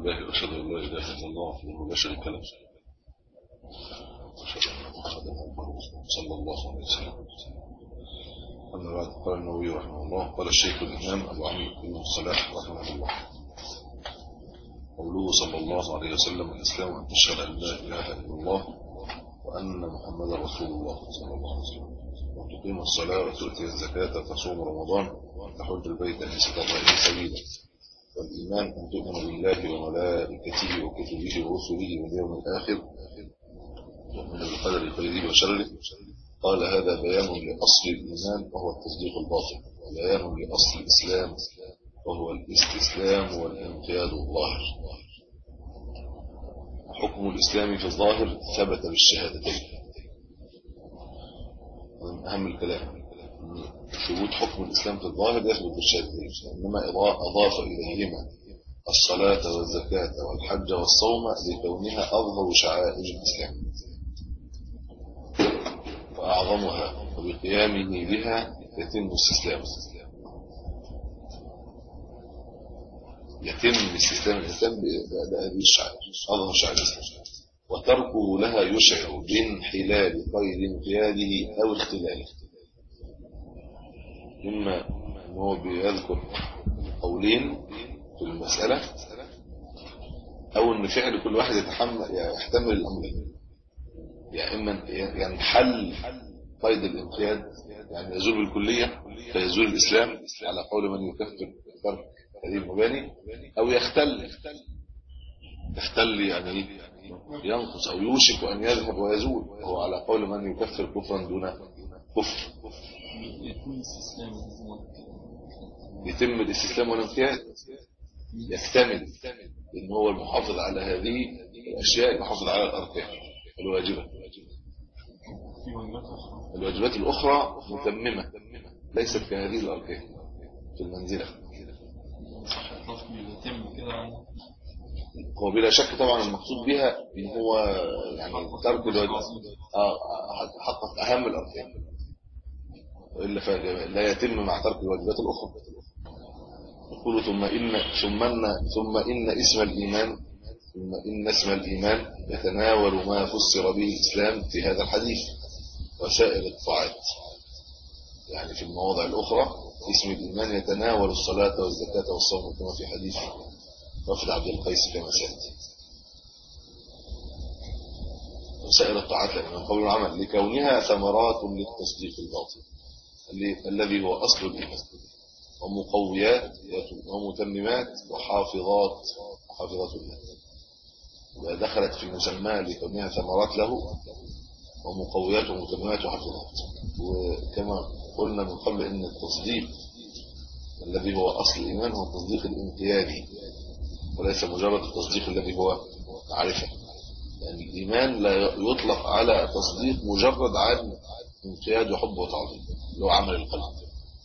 لله وأشهد أن لا إله إلا الله وحده لا شريك له وأشهد أن محمدا عبده صلى الله عليه وسلم أما بعد قال النووي رحمه الله قال الشيخ الإمام أبو عمرو بن الصلاح رحمه الله قوله صلى الله عليه وسلم الإسلام أن تشهد أن لا إله إلا الله وأن محمدا رسول الله صلى الله عليه وسلم وتقيم الصلاة وتؤتي الزكاة وتصوم رمضان وتحج البيت أن استطاع إليه سبيلا والإيمان أن تؤمن بالله وملائكته وكتبه ورسله واليوم الآخر ومن القدر خيره وشره قال هذا بيان لأصل الإيمان وهو التصديق الباطن وبيان لأصل الإسلام وهو الاستسلام والانقياد الظاهر حكم الإسلام في الظاهر ثبت بالشهادتين من أهم الكلام ثبوت حكم الإسلام في الظاهر يثبت بالشهادتين إنما أضاف إليهما الصلاة والزكاة والحج والصوم لكونها أظهر شعائر الإسلام وأعظمها وبقيامه بها يتم استسلامه يتم استسلام الإنسان بهذه الشعائر أظهر شعائر الإسلام وتركه لها يشعر بانحلال قيد انقياده أو اختلاله إما هو بيذكر قولين في المسألة أو أن فعل كل واحد يتحمل يحتمل الأمرين يعني إما ينحل قيد الانقياد يعني يزول بالكلية فيزول الإسلام على قول من يكفر ترك هذه المباني أو يختل يختل يعني ينقص أو يوشك أن يذهب ويزول وهو على قول من يكفر كفرا دون كفر يتم الاستسلام والانقياد يكتمل ان هو المحافظ على هذه الاشياء المحافظ على الاركان الواجبه الواجبات الاخرى متممه ليست كهذه الاركان في المنزله هو بلا شك طبعا المقصود بها ان هو يعني ترك الواجب اه حقق اهم الاركان والا لا يتم مع ترك الواجبات الاخرى يقول ثم ان ثم ان ثم ان اسم الايمان ثم ان اسم الايمان يتناول ما فسر به الاسلام في هذا الحديث وسائر الطاعات يعني في المواضع الاخرى اسم الايمان يتناول الصلاه والزكاه والصوم كما في حديث وفد عبد القيس كما سياتي وسائر الطاعات من قول العمل لكونها ثمرات للتصديق الباطن الذي هو اصل الايمان ومقويات ومتممات وحافظات حافظات الله دخلت في مسمى لكونها ثمرات له ومقويات ومتممات وحافظات وكما قلنا من قبل ان التصديق الذي هو اصل الايمان هو التصديق الانقيادي وليس مجرد التصديق الذي هو معرفه يعني الايمان لا يطلق على تصديق مجرد عن انقياد وحب وتعظيم اللي هو عمل القلب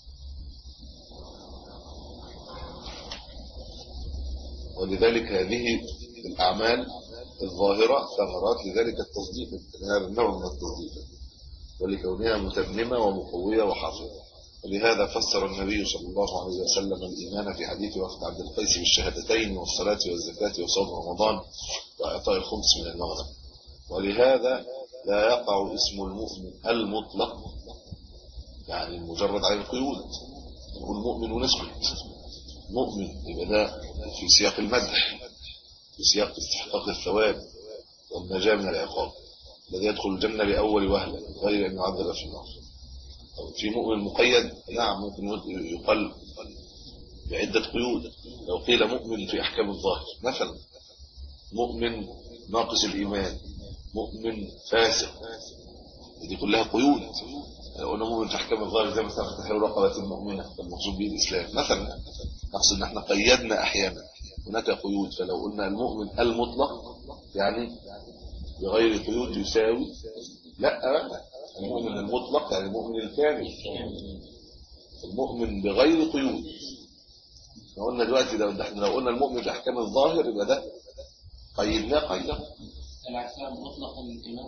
ولذلك هذه الأعمال الظاهرة ثمرات لذلك التصديق هذا النوع من التصديق ولكونها متممة ومقوية وحافظة ولهذا فسر النبي صلى الله عليه وسلم الإيمان في حديث وقت عبد القيس بالشهادتين والصلاة والزكاة وصوم رمضان وإعطاء الخمس من المغرب ولهذا لا يقع اسم المؤمن المطلق يعني مجرد عن القيود نقول مؤمن ونسكت مؤمن يبقى ده في سياق المدح في سياق استحقاق الثواب والنجاة من العقاب الذي يدخل الجنة لأول وهلة غير أن يعذب في النار في مؤمن مقيد نعم ممكن يقل بعدة قيود لو قيل مؤمن في أحكام الظاهر مثلا مؤمن ناقص الإيمان مؤمن فاسق دي كلها قيود لو قلنا مؤمن في أحكام الظاهر زي مثلا تحرير رقبة المؤمنة المقصود به الإسلام مثلا نقصد ان احنا قيدنا احيانا هناك قيود فلو قلنا المؤمن المطلق يعني بغير قيود يساوي لا المؤمن المطلق يعني المؤمن الكامل المؤمن بغير قيود لو قلنا دلوقتي لو احنا لو قلنا المؤمن باحكام الظاهر يبقى ده قيدناه قيدا مطلق الايمان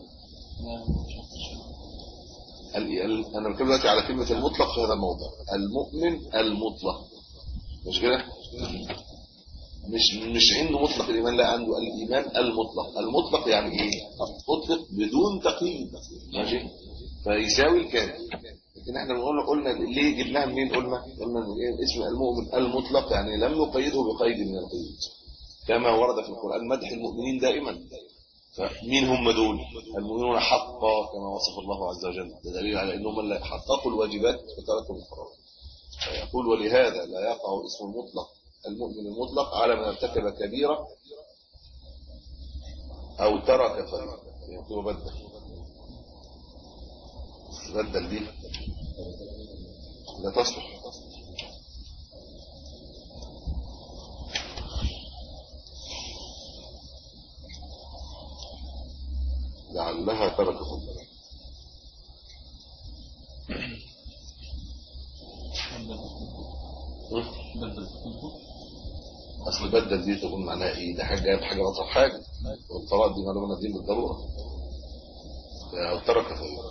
انا بتكلم دلوقتي على كلمه المطلق في هذا الموضع المؤمن المطلق مش كده مش مش عنده مطلق الايمان لا عنده الايمان المطلق المطلق يعني ايه مطلق بدون تقييد ماشي فيساوي الكامل لكن احنا بنقول قلنا ليه جبناها منين قلنا قلنا ان إيه؟ اسم المؤمن المطلق يعني لم نقيده بقيد من القيود كما ورد في القران مدح المؤمنين دائما فمين هم دول المؤمنون حقا كما وصف الله عز وجل ده دليل على انهم اللي حققوا الواجبات وتركوا الفرائض فيقول ولهذا لا يقع اسم المطلق المؤمن المطلق على من ارتكب كبيرة أو ترك فريضة يقول بدل بدل دي لا تصلح لعلها ترك فريضة اصل بدل دي تكون معناها ايه ده حاجه جايب حاجه بطل حاجه والطلاق دي معلومه دي بالضروره او ترك فريضه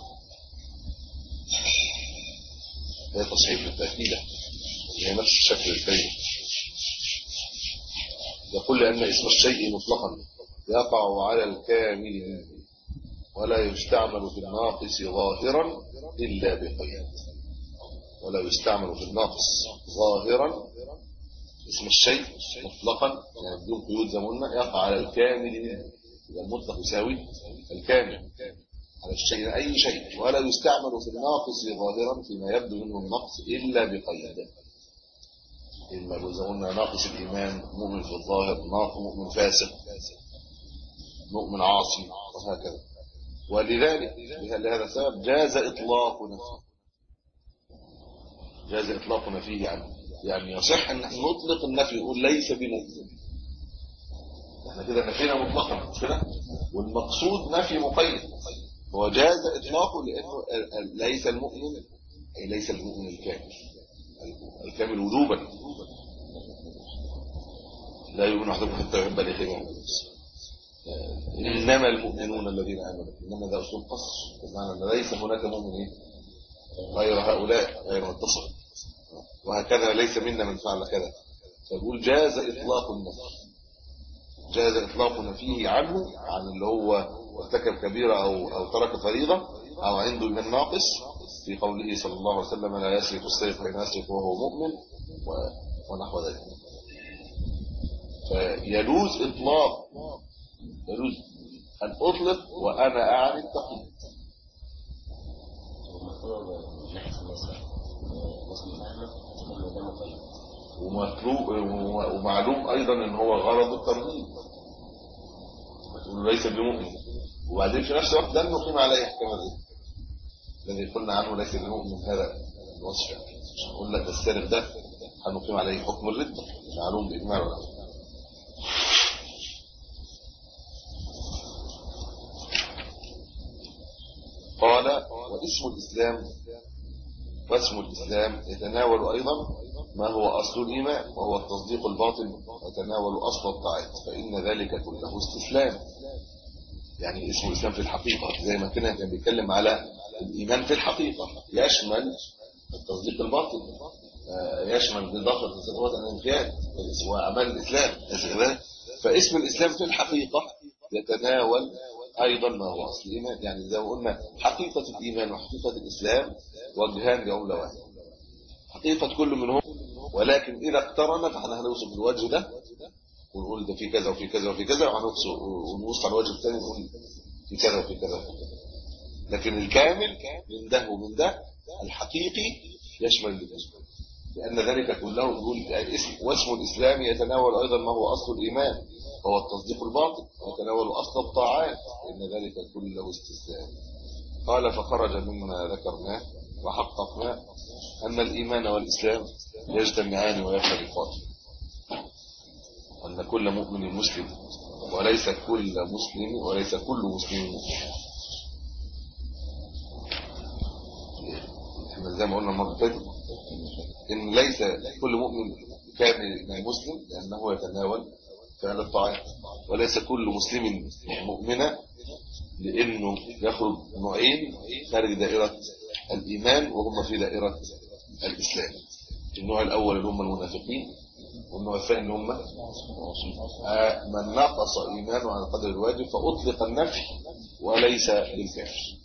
هي تصحيح للتاكيد هي نفس الشكل الكريم يقول لان اسم الشيء مطلقا يقع على الكامل منه ولا يستعمل في الناقص ظاهرا الا بقيد ولا يستعمل في الناقص ظاهرا اسم الشيء مطلقا يعني بدون قيود زي ما قلنا يقع على الكامل منه يبقى المطلق يساوي الكامل على الشيء اي شيء ولا يستعمل في الناقص ظاهرا فيما يبدو منه النقص الا بقيد اما اذا قلنا ناقص الايمان مؤمن في الظاهر ناقص مؤمن فاسق مؤمن عاصي وهكذا ولذلك لهذا السبب جاز اطلاق نفسه جاز اطلاق نفيه عنه يعني يصح ان احنا نطلق النفي نقول ليس بمؤمن احنا كده نفينا مطلقا مش كده والمقصود نفي مقيد هو جاز اطلاقه لانه ليس المؤمن اي ليس المؤمن الكامل الكامل وجوبا لا يؤمن احدكم حتى يحب لاخيه انما المؤمنون الذين امنوا انما ده اسلوب قصر بمعنى ان ليس هناك مؤمن غير هؤلاء غير متصل وهكذا ليس منا من فعل كذا فيقول جاز اطلاق النفي جاز اطلاق نفيه عنه عن اللي هو ارتكب كبيره او او ترك فريضه او عنده من ناقص في قوله صلى الله عليه وسلم لا يسرق السيف حين يسرق وهو مؤمن ونحو ذلك فيجوز اطلاق يجوز ان اطلق وانا اعني التقييد ومطلوب ومعلوم ايضا ان هو غرض الترهيب ليس بمؤمن وبعدين في نفس الوقت لن نقيم عليه احكام الرد الذي قلنا عنه ليس بمؤمن هذا الوصف مش هقول لك السارق ده هنقيم عليه حكم الرد معلوم باجماع العلماء قال واسم الاسلام واسم الاسلام يتناول ايضا ما هو أصل الإيمان وهو التصديق الباطن وتناول أصل الطاعات فإن ذلك كله استسلام يعني اسم الإسلام في الحقيقة زي ما كنا كان بيتكلم على الإيمان في الحقيقة يشمل التصديق الباطن يشمل بالضبط التصديق الانقياد وأعمال الإسلام فاسم الإسلام في الحقيقة يتناول أيضا ما هو أصل الإيمان يعني زي ما قلنا حقيقة الإيمان وحقيقة الإسلام وجهان لعملة واحدة حقيقة كل منهم ولكن إذا اقترن فاحنا هنوصف الوجه ده ونقول ده في كذا وفي كذا وفي كذا ونوصل على الوجه الثاني نقول في كذا وفي كذا وفي كذا لكن الكامل من ده ومن ده الحقيقي يشمل الاثنين لأن ذلك كله نقول الاسم واسم الإسلام يتناول أيضا ما هو أصل الإيمان وهو التصديق الباطن ويتناول أصل الطاعات إن ذلك كله استسلام قال فخرج مما ذكرناه وحققنا أن الإيمان والإسلام يجتمعان ويختلفان أن كل مؤمن مسلم وليس كل مسلم وليس كل مسلم مؤمن احنا زي ما قلنا المره اللي ان ليس كل مؤمن كامل من مسلم لانه يتناول فعل الطاعات وليس كل مسلم مؤمنا لانه يخرج نوعين خارج دائره الايمان وهم في دائره الاسلام النوع الاول اللي هم المنافقين والنوع الثاني اللي هم آه، من نقص إيمانه عن قدر الواجب فأطلق النفي وليس للكافر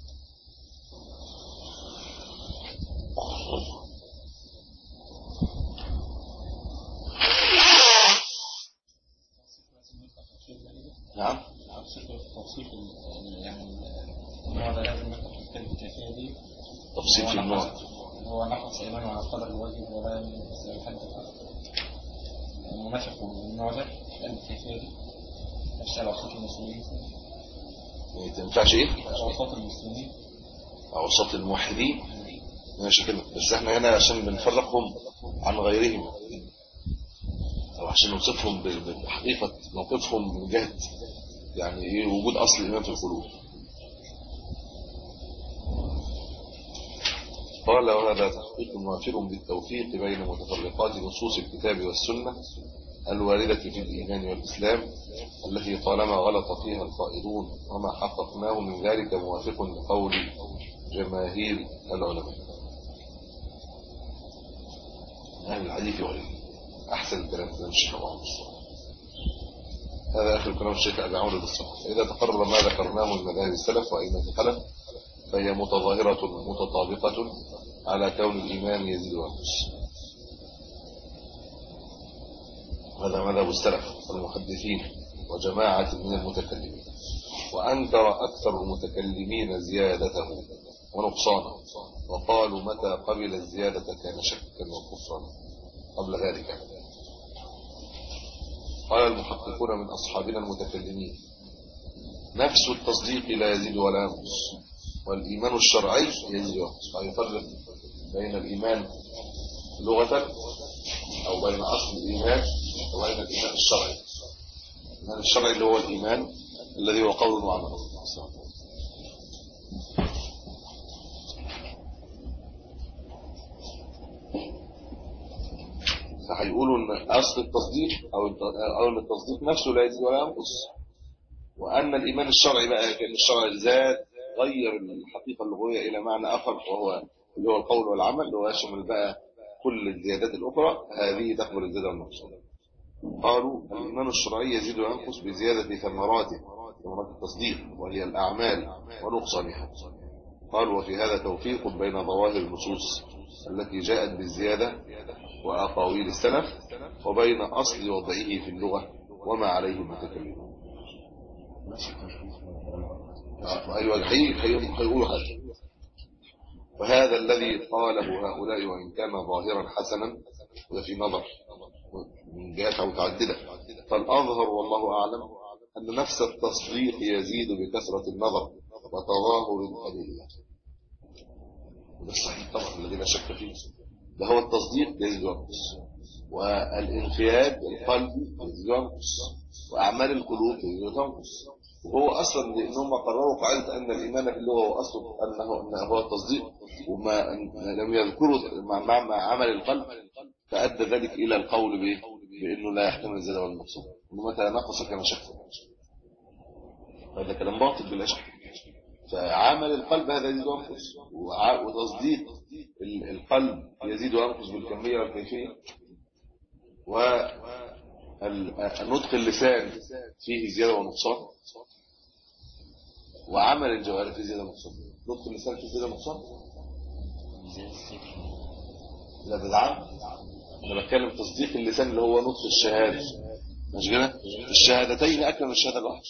نعم توصيف يعني النوع ده لازم ناخد في الكلمة الكافية دي تفصيل في النوع هو نقص إيمانه على قدر الواجب ولا يمس حد المنافق والنوع ده الكلمة الكافية دي نفس أوساط المسلمين ما تنفعش ايه أوساط المسلمين اوساط الموحدين ماشي كده بس احنا هنا عشان بنفرقهم عن غيرهم او عشان نوصفهم ب- بحقيقة موقفهم من جهة يعني ايه وجود اصل الايمان في القلوب قال وهذا تحقيق موافر بالتوفيق بين متفرقات نصوص الكتاب والسنة الواردة في الإيمان والإسلام التي طالما غلط فيها القائلون وما حققناه من ذلك موافق لقول جماهير العلماء أهل الحديث وغيره أحسن الكلام كلام الشيخ أبو عمرو هذا آخر كلام الشيخ أبي عمرو بالصحة فإذا تقرر ما ذكرناه من مذاهب السلف وأئمة الخلف فهي متظاهرة متطابقة على كون الإيمان يزيد وينقص هذا مذهب السلف والمحدثين وجماعة من المتكلمين وأنكر أكثر المتكلمين زيادته ونقصانه وقالوا متى قبل الزيادة كان شكا وكفرا قبل ذلك قال المحققون من أصحابنا المتكلمين نفس التصديق لا يزيد ولا ينقص والإيمان الشرعي يزيد وينقص فيفرق بين الإيمان لغة أو بين أصل الإيمان وبين الإيمان الشرعي الإيمان الشرعي اللي هو الإيمان الذي هو قول وعمل فهيقولوا ان اصل التصديق او او ان التصديق نفسه لا يزيد ولا ينقص وان الايمان الشرعي بقى كان الشرع زاد غير الحقيقه اللغويه الى معنى اخر وهو اللي هو القول والعمل اللي هو يشمل بقى كل الزيادات الاخرى هذه تقبل الزياده والنقص قالوا الايمان الشرعي يزيد وينقص بزياده ثمراته ثمرات التصديق وهي الاعمال ونقصانها قالوا وفي هذا توفيق بين ظواهر النصوص التي جاءت بالزياده وأقاويل السلف وبين أصل وضعه في اللغة وما عليه المتكلمون آه، أيوة حي- حي- هيقولوا هذا وهذا الذي قاله هؤلاء وإن كان ظاهرا حسنا وده في نظر من جهات متعددة فالأظهر والله أعلم أن نفس التصديق يزيد بكثرة النظر وتظاهر الأدلة وده الصحيح طبعا الذي لا شك فيه ده هو التصديق يزيد وينقص والانقياد القلبي يزيد وينقص واعمال القلوب يزيد وينقص وهو اصلا لانهم قرروا قاعده ان الايمان في اللغه هو اصله انه انه هو التصديق وما لم يذكروا مع, مع, مع عمل القلب فادى ذلك الى القول به بانه لا يحتمل الزياده والنقصان ومتى نقص كما شك هذا كلام باطل بلا شك فعمل القلب هذا يزيد وينقص وع- وتصديق ال- القلب يزيد وينقص بالكمية والكيفية والنطق اللسان فيه زيادة ونقصان وعمل الجوارح فيه زيادة ونقصان نطق اللسان فيه زيادة ونقصان لا ده العمل انا بتكلم تصديق اللسان اللي هو نطق الشهادة مش كده الشهادتين اكثر من الشهاده الواحده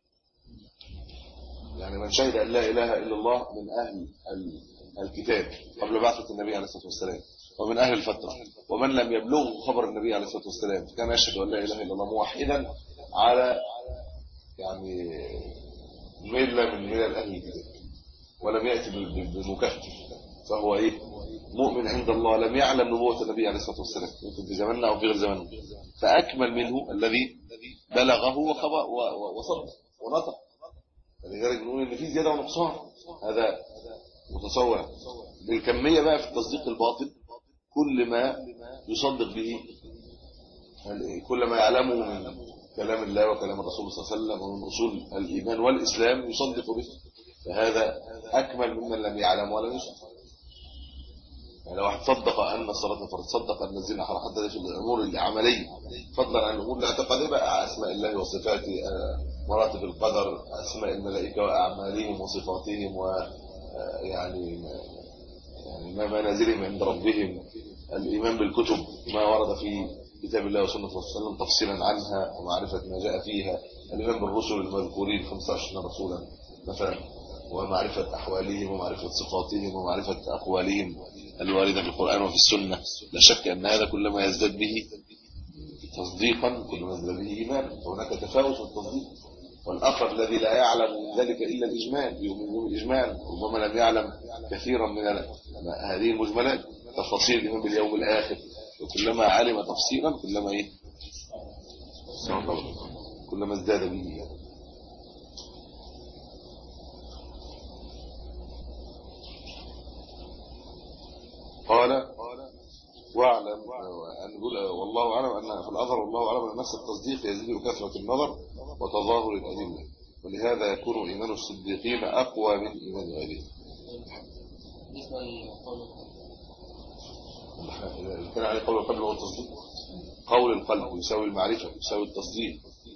يعني من شهد ان لا اله الا الله من اهل ال- الكتاب قبل بعثه النبي عليه الصلاه والسلام ومن اهل الفتره ومن لم يبلغه خبر النبي عليه الصلاه والسلام كان يشهد ان لا اله الا الله موحدا على يعني مله من ملل اهل الكتاب ولم ياتي ب- ب- بمكفر فهو ايه مؤمن عند الله لم يعلم نبوه النبي عليه الصلاه والسلام يمكن في زماننا او في غير زماننا فاكمل منه الذي بلغه وخبر و- و- وصدق ونطق فلذلك بنقول ان في زياده ونقصان هذا متصور بالكميه بقى في التصديق الباطل كل ما يصدق به كل ما يعلمه من كلام الله وكلام الرسول صلى الله عليه وسلم ومن اصول الايمان والاسلام يصدق به فهذا اكمل ممن لم يعلم ولم يصدق يعني لو واحد صدق ان الصلاه فرض صدق ان الزنا حرام حتى في الامور العمليه فضلا عن الامور الاعتقاديه بقى اسماء الله وصفاته مراتب القدر اسماء الملائكه واعمالهم وصفاتهم و يعني يعني ما منازلهم عند ربهم الايمان بالكتب ما ورد في كتاب الله وسنه الرسول صلى الله عليه وسلم تفصيلا عنها ومعرفه ما جاء فيها الايمان بالرسل المذكورين 25 رسولا مثلا ومعرفه احوالهم ومعرفه صفاتهم ومعرفه اقوالهم الوارده في القران وفي السنه لا شك ان هذا كلما يزداد به تصديقا كلما يزداد به ايمانا فهناك تفاوت في التصديق والاخر الذي لا يعلم من ذلك الا الاجمال يؤمن بالاجمال ربما لم يعلم كثيرا من هذه المجملات تفاصيل الايمان باليوم الاخر وكلما علم تفصيلا كلما ايه كلما ازداد به قال واعلم ان نقول والله اعلم ان في الاظهر والله اعلم ان نفس التصديق يزيد كثره النظر وتظاهر الادله ولهذا يكون ايمان الصديقين اقوى من ايمان غيرهم كان عليه قول القلب هو التصديق قول القلب يساوي المعرفه يساوي التصديق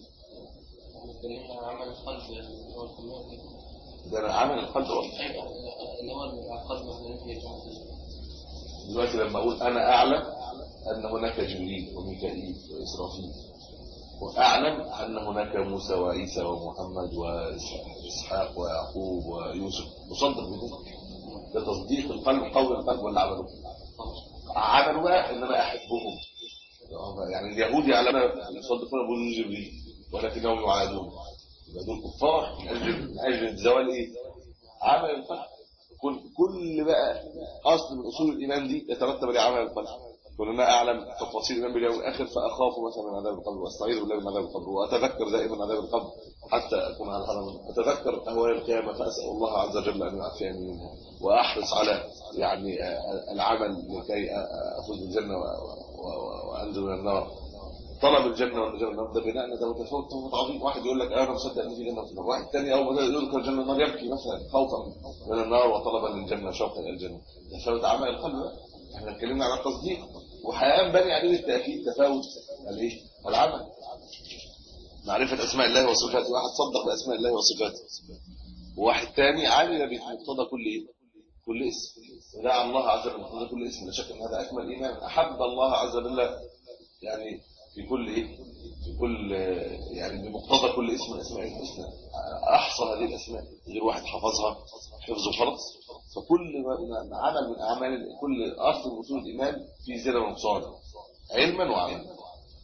عمل القلب هو ده عمل القلب هو اللي هو القلب الذي دلوقتي لما اقول انا اعلم ان هناك جبريل وميكائيل واسرافيل واعلم ان هناك موسى وعيسى ومحمد واسحاق ويعقوب ويوسف مصدق بذلك ده تصديق القلب قول القلب ولا عمله عملوا بقى ان انا احبهم يعني اليهود يعلمون يصدقون بوجود جبريل ولكنهم يعادون يبقى دول كفار من اجل من اجل زوال ايه عمل القلب كل كل بقى اصل من اصول الايمان دي يترتب عليه عمل القلب كلنا اعلم تفاصيل الايمان باليوم الاخر فاخاف مثلا من عذاب القبر واستعيذ بالله من عذاب القبر واتذكر دائما عذاب القبر حتى اكون على الحرم اتذكر اهوال القيامه فاسال الله عز وجل ان يعافيني منها واحرص على يعني العمل لكي افوز بالجنه وانزل من النار طلب الجنه والنجاه من النار ده بناء ده متفاوت تفاوت عظيم واحد يقول لك انا مصدق ان في جنه في النار واحد ثاني اول ما يذكر الجنه والنار يبكي مثلا خوفا من النار وطلبا للجنه شوقا الى الجنه تفاوت عمل القلب احنا اتكلمنا على التصديق وهينبني عليه بالتاكيد تفاوت الايه العمل معرفه اسماء الله وصفاته واحد صدق باسماء الله وصفاته وواحد ثاني عمل بمقتضى كل ايه كل اسم ودعا الله عز وجل بمقتضى كل اسم لا شك ان هذا اكمل ايمان احب الله عز وجل يعني في كل ايه في كل يعني بمقتضى كل اسم من اسماء الحسنى احصى هذه الاسماء غير واحد حفظها حفظ فرض فكل ما عمل من اعمال كل اصل من اصول الايمان في زياده ونقصان علما وعملا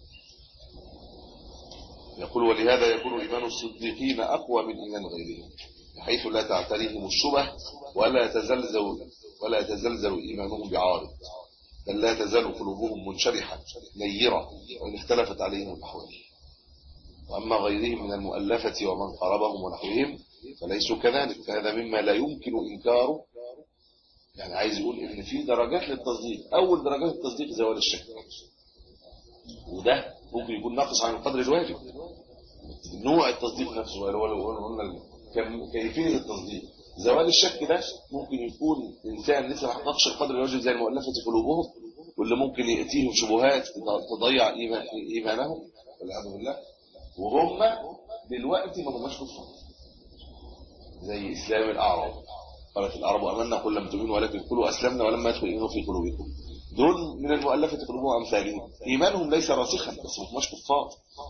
يقول ولهذا يكون ايمان الصديقين اقوى من ايمان غيرهم بحيث لا تعتريهم الشبه ولا يتزلزل ولا يتزلزل ايمانهم بعارض بل لا تزال قلوبهم منشرحه نيره وان اختلفت عليهم الاحوال واما غيرهم من المؤلفه ومن قربهم ونحوهم فليسوا كذلك فهذا مما لا يمكن انكاره يعني عايز يقول ان في درجات للتصديق اول درجات التصديق زوال الشك وده ممكن يكون ناقص عن القدر الواجب نوع التصديق نفسه ولا قلنا كيفيه التصديق زوال الشك ده ممكن يكون انسان لسه ما حققش القدر الواجب زي المؤلفه قلوبهم واللي ممكن ياتيهم شبهات تضيع إيمان ايمانهم والعياذ بالله وهم دلوقتي ما هماش كفار زي اسلام الاعراب قالت الاعراب امنا قل لم تؤمنوا ولكن قولوا اسلمنا ولما يدخل الايمان في قلوبكم دول من المؤلفه قلوبهم امثالهم ايمانهم ليس راسخا بس ما هماش كفار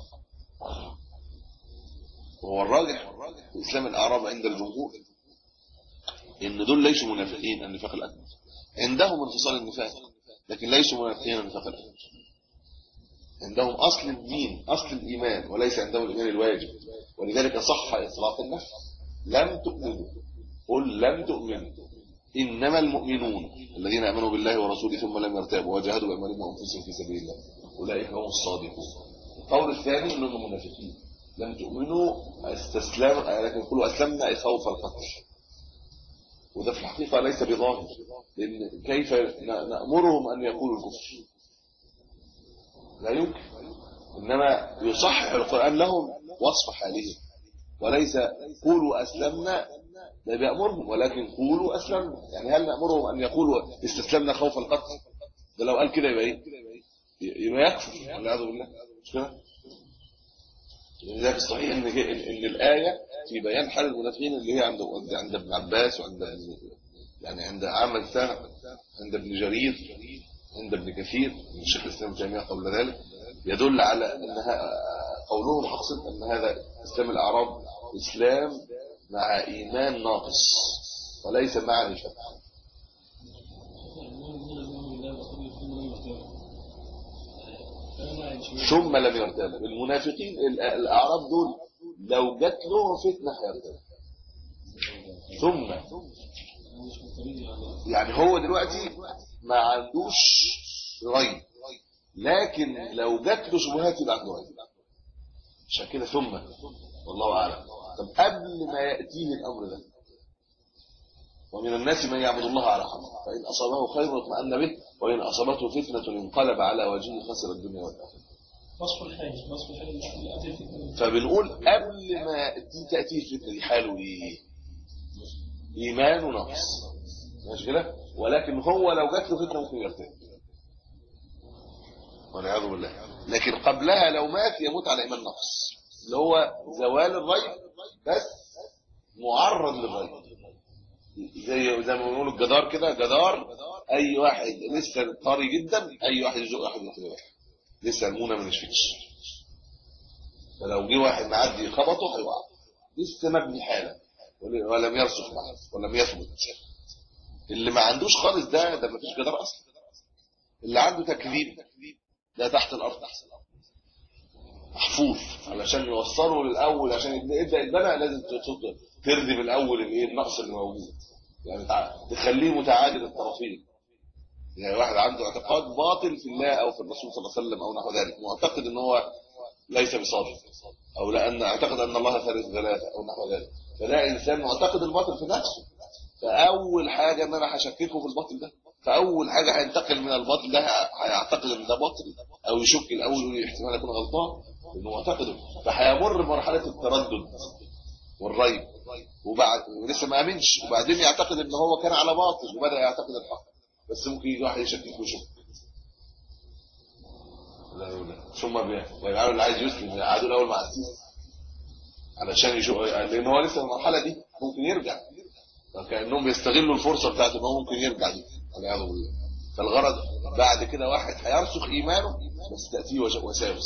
وهو الراجح في اسلام الاعراب عند الجمهور ان دول ليسوا منافقين النفاق الاكبر عندهم انفصال النفاق لكن ليسوا منافقين النفاق الاكبر عندهم اصل الدين اصل الايمان وليس عندهم الايمان الواجب ولذلك صح اطلاق النفي لم تؤمنوا قل لم تؤمنوا انما المؤمنون الذين امنوا بالله ورسوله ثم لم يرتابوا وجاهدوا باموالهم وانفسهم في سبيل الله اولئك هم الصادقون القول الثاني انهم منافقين لم تؤمنوا استسلام لكن قولوا اسلمنا اي خوف القتل وده في الحقيقه ليس بظاهر لان كيف نامرهم ان يقولوا الكفر لا يمكن انما يصحح القران لهم وصف حالهم وليس قولوا اسلمنا لا بيأمرهم ولكن قولوا أسلمنا يعني هل نأمرهم أن يقولوا استسلمنا خوف القتل ده لو قال كده يبقى إيه يبقى يكفر والعياذ بالله مش كده لذلك الصحيح ان ان الايه في بيان حال المنافقين اللي هي عند عند ابن عباس وعند يعني عند عامل سهل عند ابن جرير عند ابن كثير من شيخ الاسلام تيميه قبل ذلك يدل على انها قولهم اقصد ان هذا اسلام الاعراب اسلام مع ايمان ناقص وليس مع نفاق ثم لم يرتاب المنافقين الاعراب دول لو جت لهم فتنه هيرتاب ثم يعني هو دلوقتي ما عندوش غيب لكن لو جت له شبهات يبقى عنده غيب عشان كده ثم والله اعلم طب قبل ما ياتيه الامر ده ومن الناس من يعبد الله على حرف فإن أصابه خير اطمأن به وإن أصابته فتنة انقلب على وجهه خسر الدنيا والآخرة وصف الحاج وصف الحاج اللي قبل الفتنة فبنقول قبل ما دي تأتي الفتنة دي حاله ايه ايمان ونقص ماشي كده ولكن هو لو جات له فتنه ممكن يرتد والعياذ بالله لكن قبلها لو مات يموت على ايمان نقص اللي هو زوال الريب بس معرض للريب زي زي ما بنقول الجدار كده جدار اي واحد لسه طري جدا اي واحد يزق واحد ياخد واحد لسه المونه ما نشفتش فلو جه واحد معدي خبطه هيوقع لسه مبني حالا ولم يرسخ معه ولم يثبت اللي ما عندوش خالص ده ده ما فيش جدار اصلا اللي عنده تكذيب ده تحت الارض احسن محفوظ علشان يوصله للاول عشان يبدا يتبنى لازم تردم الاول الايه النقص اللي موجود يعني تخليه متعادل الطرفين يعني واحد عنده اعتقاد باطل في الله او في الرسول صلى الله عليه وسلم او نحو ذلك معتقد ان هو ليس بصادق او لان اعتقد ان الله ثالث ثلاثه او نحو ذلك فده انسان معتقد الباطل في نفسه فاول حاجه ان انا هشككه في الباطل ده فاول حاجه هينتقل من الباطل ده هيعتقد ان ده باطل او يشك الاول احتمال يكون غلطان انه معتقده فهيمر بمرحله التردد والريب وبعد ولسه ما امنش وبعدين يعتقد ان هو كان على باطل وبدا يعتقد الحق بس ممكن يجي واحد يشكك ويشك لا لا ثم ويجعلوا اللي عايز يسلم يقعدوا الاول مع السيسي علشان يشوف لان هو لسه المرحله دي ممكن يرجع فكانهم بيستغلوا الفرصه بتاعته ان هو ممكن يرجع دي والعياذ بالله فالغرض بعد كده واحد هيرسخ ايمانه بس تاتيه وساوس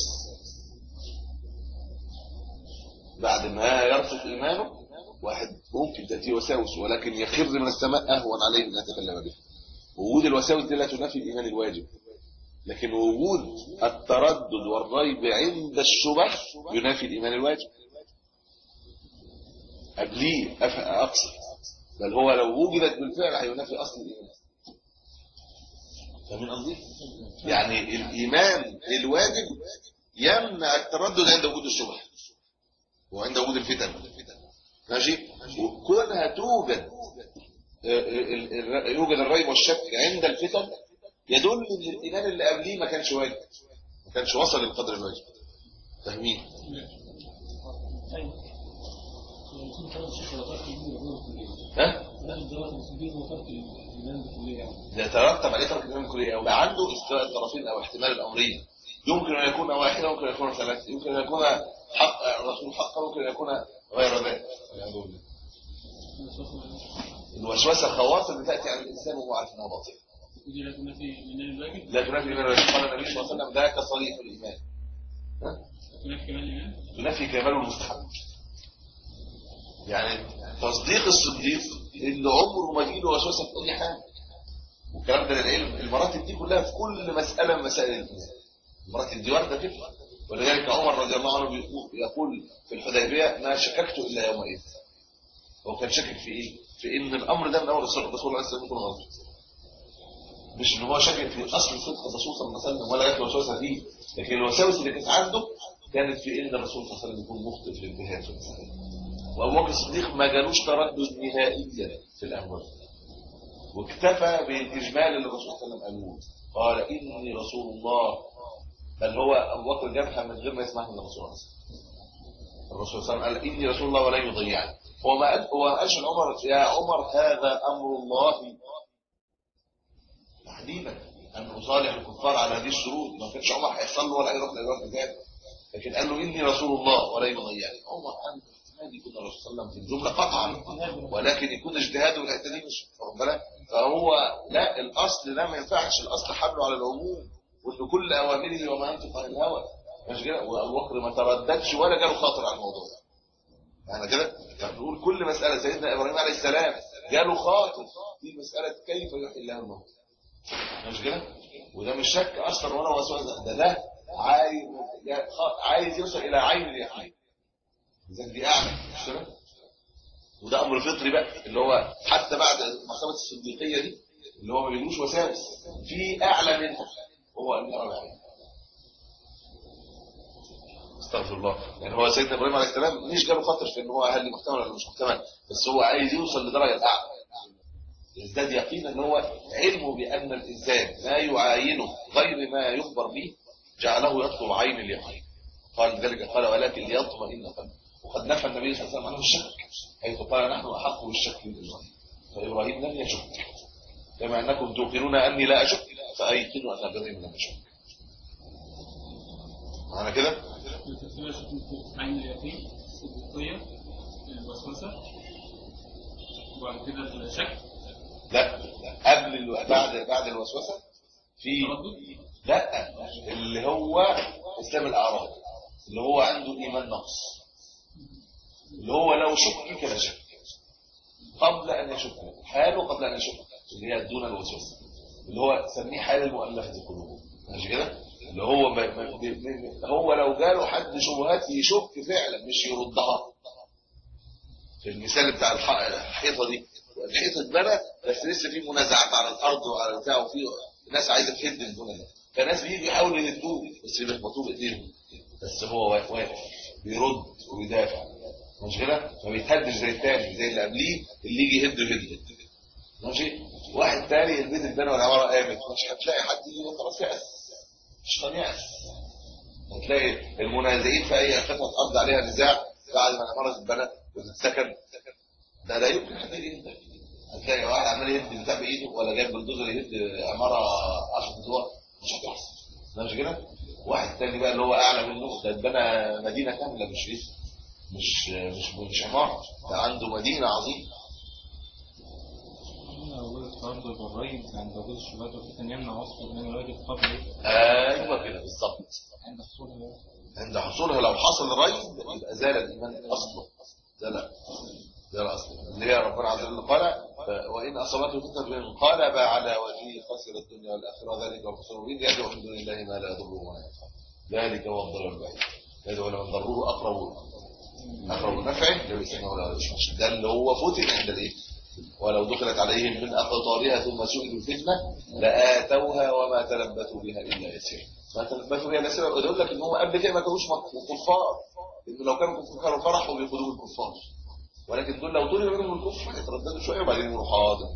بعد ما يرسخ ايمانه واحد ممكن تاتيه وساوس ولكن يخر من السماء اهون عليه ان يتكلم به وجود الوساوس دي لا تنافي الايمان الواجب لكن وجود التردد والريب عند الشبه ينافي الايمان الواجب قبليه اقصد بل هو لو وجدت بالفعل هينافي اصل الايمان فاهمين قصدي يعني الايمان الواجب يمنع التردد عند وجود الشبهه وعند وجود الفتن ماشي وكونها توجد يوجد الريب والشك عند الفتن يدل ان الايمان اللي قبليه ما كانش واجب ما كانش وصل للقدر الواجب فاهمين ها يترتب عليه ترك الايمان بالكليه او عنده استواء الطرفين او احتمال الامرين يمكن ان يكون واحدا ممكن ان يكون ثلاثه يمكن ان يكون حق الرسول حقا ممكن ان يكون غير ذلك الوسوسه الخواطر بتاتي عن الانسان وهو عارف انها باطله لا تنافي الايمان الواجب لا تنافي الايمان الواجب قال النبي صلى الله عليه وسلم ذاك صريح الايمان تنافي كمان الايمان تنافي كماله المستحب يعني تصديق الصديق اللي عمره ما يجيله وسوسه في اي حاجه والكلام ده للعلم المراتب دي كلها في كل مساله من مسائل الايمان المراتب دي وارده كده ولذلك عمر رضي الله عنه يقول في الحديبيه ما شككت الا يومئذ هو كان شاكك في ايه في ان الامر ده من اول رسول الله صلى الله عليه وسلم يكون غلط مش ان هو شاكك في اصل صدق الرسول صلى الله عليه وسلم ولا جات له وسوسه فيه لكن الوساوس اللي كانت عنده كانت في ان الرسول صلى الله عليه وسلم يكون مخطئ في الانتهاء في المساله وابو بكر الصديق ما جالوش تردد نهائيا في الاموال واكتفى بالاجمال اللي الرسول صلى الله عليه وسلم قالوه قال اني رسول الله بل هو ابو بكر جابها من غير ما يسمعها من الرسول صلى الله عليه وسلم الرسول صلى الله عليه وسلم قال اني رسول الله ولا يضيعني هو ما قال هو ما قالش لعمر يا عمر هذا امر الله تحديدا ان اصالح الكفار على هذه الشروط ما كانش عمر هيحصل له ولا هيروح للوقت ذات لكن قال له اني رسول الله ولا يضيعني عمر قال احتمال يكون الرسول صلى الله عليه وسلم في الجمله قطعا ولكن يكون اجتهاده الحته دي مش واخد بالك فهو لا الاصل لا ما ينفعش الاصل حمله على العموم وان كل اوامره وما ينطق عن الهوى مش كده وابو بكر ما ترددش ولا جاله خاطر على الموضوع ده احنا كده يعني بنقول كل مساله سيدنا ابراهيم عليه السلام جاله خاطر في مساله كيف يحيي الله الموت مش كده وده مش شك اصلا ولا وسوسه ده ده عايز عايز يوصل الى عين اليقين لذلك دي اعلى مش كده وده امر فطري بقى اللي هو حتى بعد مرتبه الصديقيه دي اللي هو ما بيجيلوش وساوس في اعلى منها هو ان يرى العين استغفر الله يعني هو سيدنا ابراهيم عليه السلام مش جاله خاطر في ان هو هل محتمل ولا مش محتمل بس هو عايز يوصل لدرجه الاعلى يزداد يقينا ان هو علمه بان الانسان ما يعاينه غير ما يخبر به جعله يطلب عين اليقين قال ذلك قال ولكن ليطمئن قلبه وقد نفى النبي صلى الله عليه وسلم عنه الشك حيث قال نحن احق بالشك من ابراهيم فابراهيم لم يشك كما انكم توقنون اني لا اشك فايقنوا ان ابراهيم لم يشك معنى كده عين اليقين الصديقية الوسوسة وبعد كده الشك لا قبل الو... بعد بعد الوسوسه في تردد لا اللي هو اسلام الاعراض اللي هو عنده ايمان نقص اللي هو لو شك فلا شك قبل ان يشك حاله قبل ان يشك اللي هي دون الوسوسه اللي هو سميه حال المؤلفه القلوب ماشي كده اللي هو ما ما بي- بي- هو لو جاله حد شبهات يشك فعلا مش يردها في المثال بتاع الح- الحيطه دي الحيطه اتبنى بس لسه في منازعات على الارض وعلى بتاع وفي ناس عايزه تهد البنى ده فناس بيجوا يحاولوا يهدوه بس بيخبطوه بايديهم بس هو وا- واقف بيرد ويدافع مش كده ما بيتهدش زي التاني زي اللي قبليه اللي يجي يهد يهد ماشي واحد تاني البيت اتبنى والعماره قامت مش هتلاقي حد يجي خلاص يأس مش هنيأس هتلاقي المنازعين في اي قطعه ارض عليها نزاع بعد ما العماره تتبنى وتتسكن ده لا يمكن حد يهد هتلاقي واحد عمال يهد بتاع بايده ولا جايب بلدوزر يهد عماره 10 ادوار مش هتحصل مش كده واحد تاني بقى اللي هو اعلى منه ده اتبنى مدينه كامله مش ايه مش مش مش عماره ده عنده مدينه عظيمه وجود التردد والريب عند وجود الشبهات وفتن يمنع وصف من الواجب قبل ايوه كده بالظبط عند حصولها عند حصولها لو حصل الريب يبقى زال الايمان اصله زال زال اصله اللي هي ربنا عز وجل قال ف- وان اصابته فتنه انقلب على وجهه خسر الدنيا والاخره ذلك هو الخسر المبين يدعو من دون الله ما لا يضره ولا ينفعه ذلك هو الضرر البعيد يدعو لمن ضره اقرب اقرب نفعه لو يسمعه ولا يسمعه ده اللي هو فتن عند الايه ولو دخلت عليهم من اقطارها ثم سئلوا الفتنه لاتوها وما تلبثوا بها الا يسير ما تلبثوا بها الا يسير يقول لك ان هم قبل كده ما كانوش مك- كفار انه لو كانوا كفار فرحوا بقلوب الكفار ولكن دول لو طلبوا منهم الكفر هيترددوا شويه وبعدين يقولوا حاضر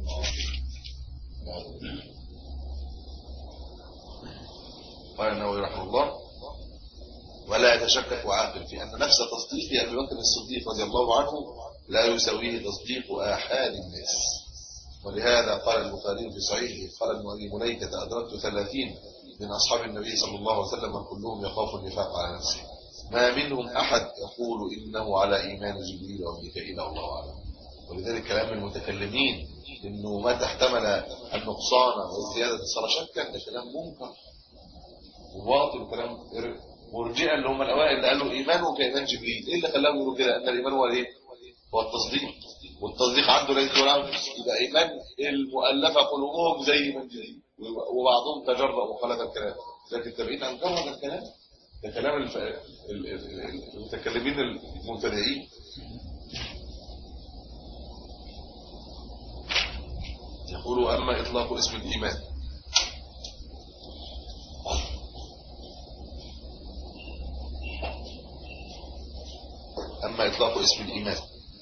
قال النووي رحمه الله ولا يتشكك عاقل في ان نفس تصديق ابي بكر الصديق رضي الله عنه لا يساويه تصديق احاد الناس ولهذا قال البخاري في صحيحه قال ابن ابي مليكه ادركت ثلاثين من اصحاب النبي صلى الله عليه وسلم كلهم يخاف النفاق على نفسه ما منهم احد يقول انه على ايمان جبريل وميكائيل الله اعلم ولذلك كلام المتكلمين انه متى احتمل النقصان والزياده صار شكا ده كلام منكر وباطل وكلام مرجئه اللي هم الاوائل اللي قالوا ايمانه كايمان جبريل ايه اللي خلاهم يقولوا كده ان الايمان هو الايه هو التصديق والتصديق عنده ليس ولا يبقى ايمان المؤلفه قلوبهم زي ايمان جبريل وبعضهم تجرأ وقال هذا الكلام لكن التابعين انكروا هذا الكلام ده كلام الف... ال- ال- ال- المتكلمين المبتدئين يقولوا اما اطلاق اسم الايمان أما إطلاق اسم الإيمان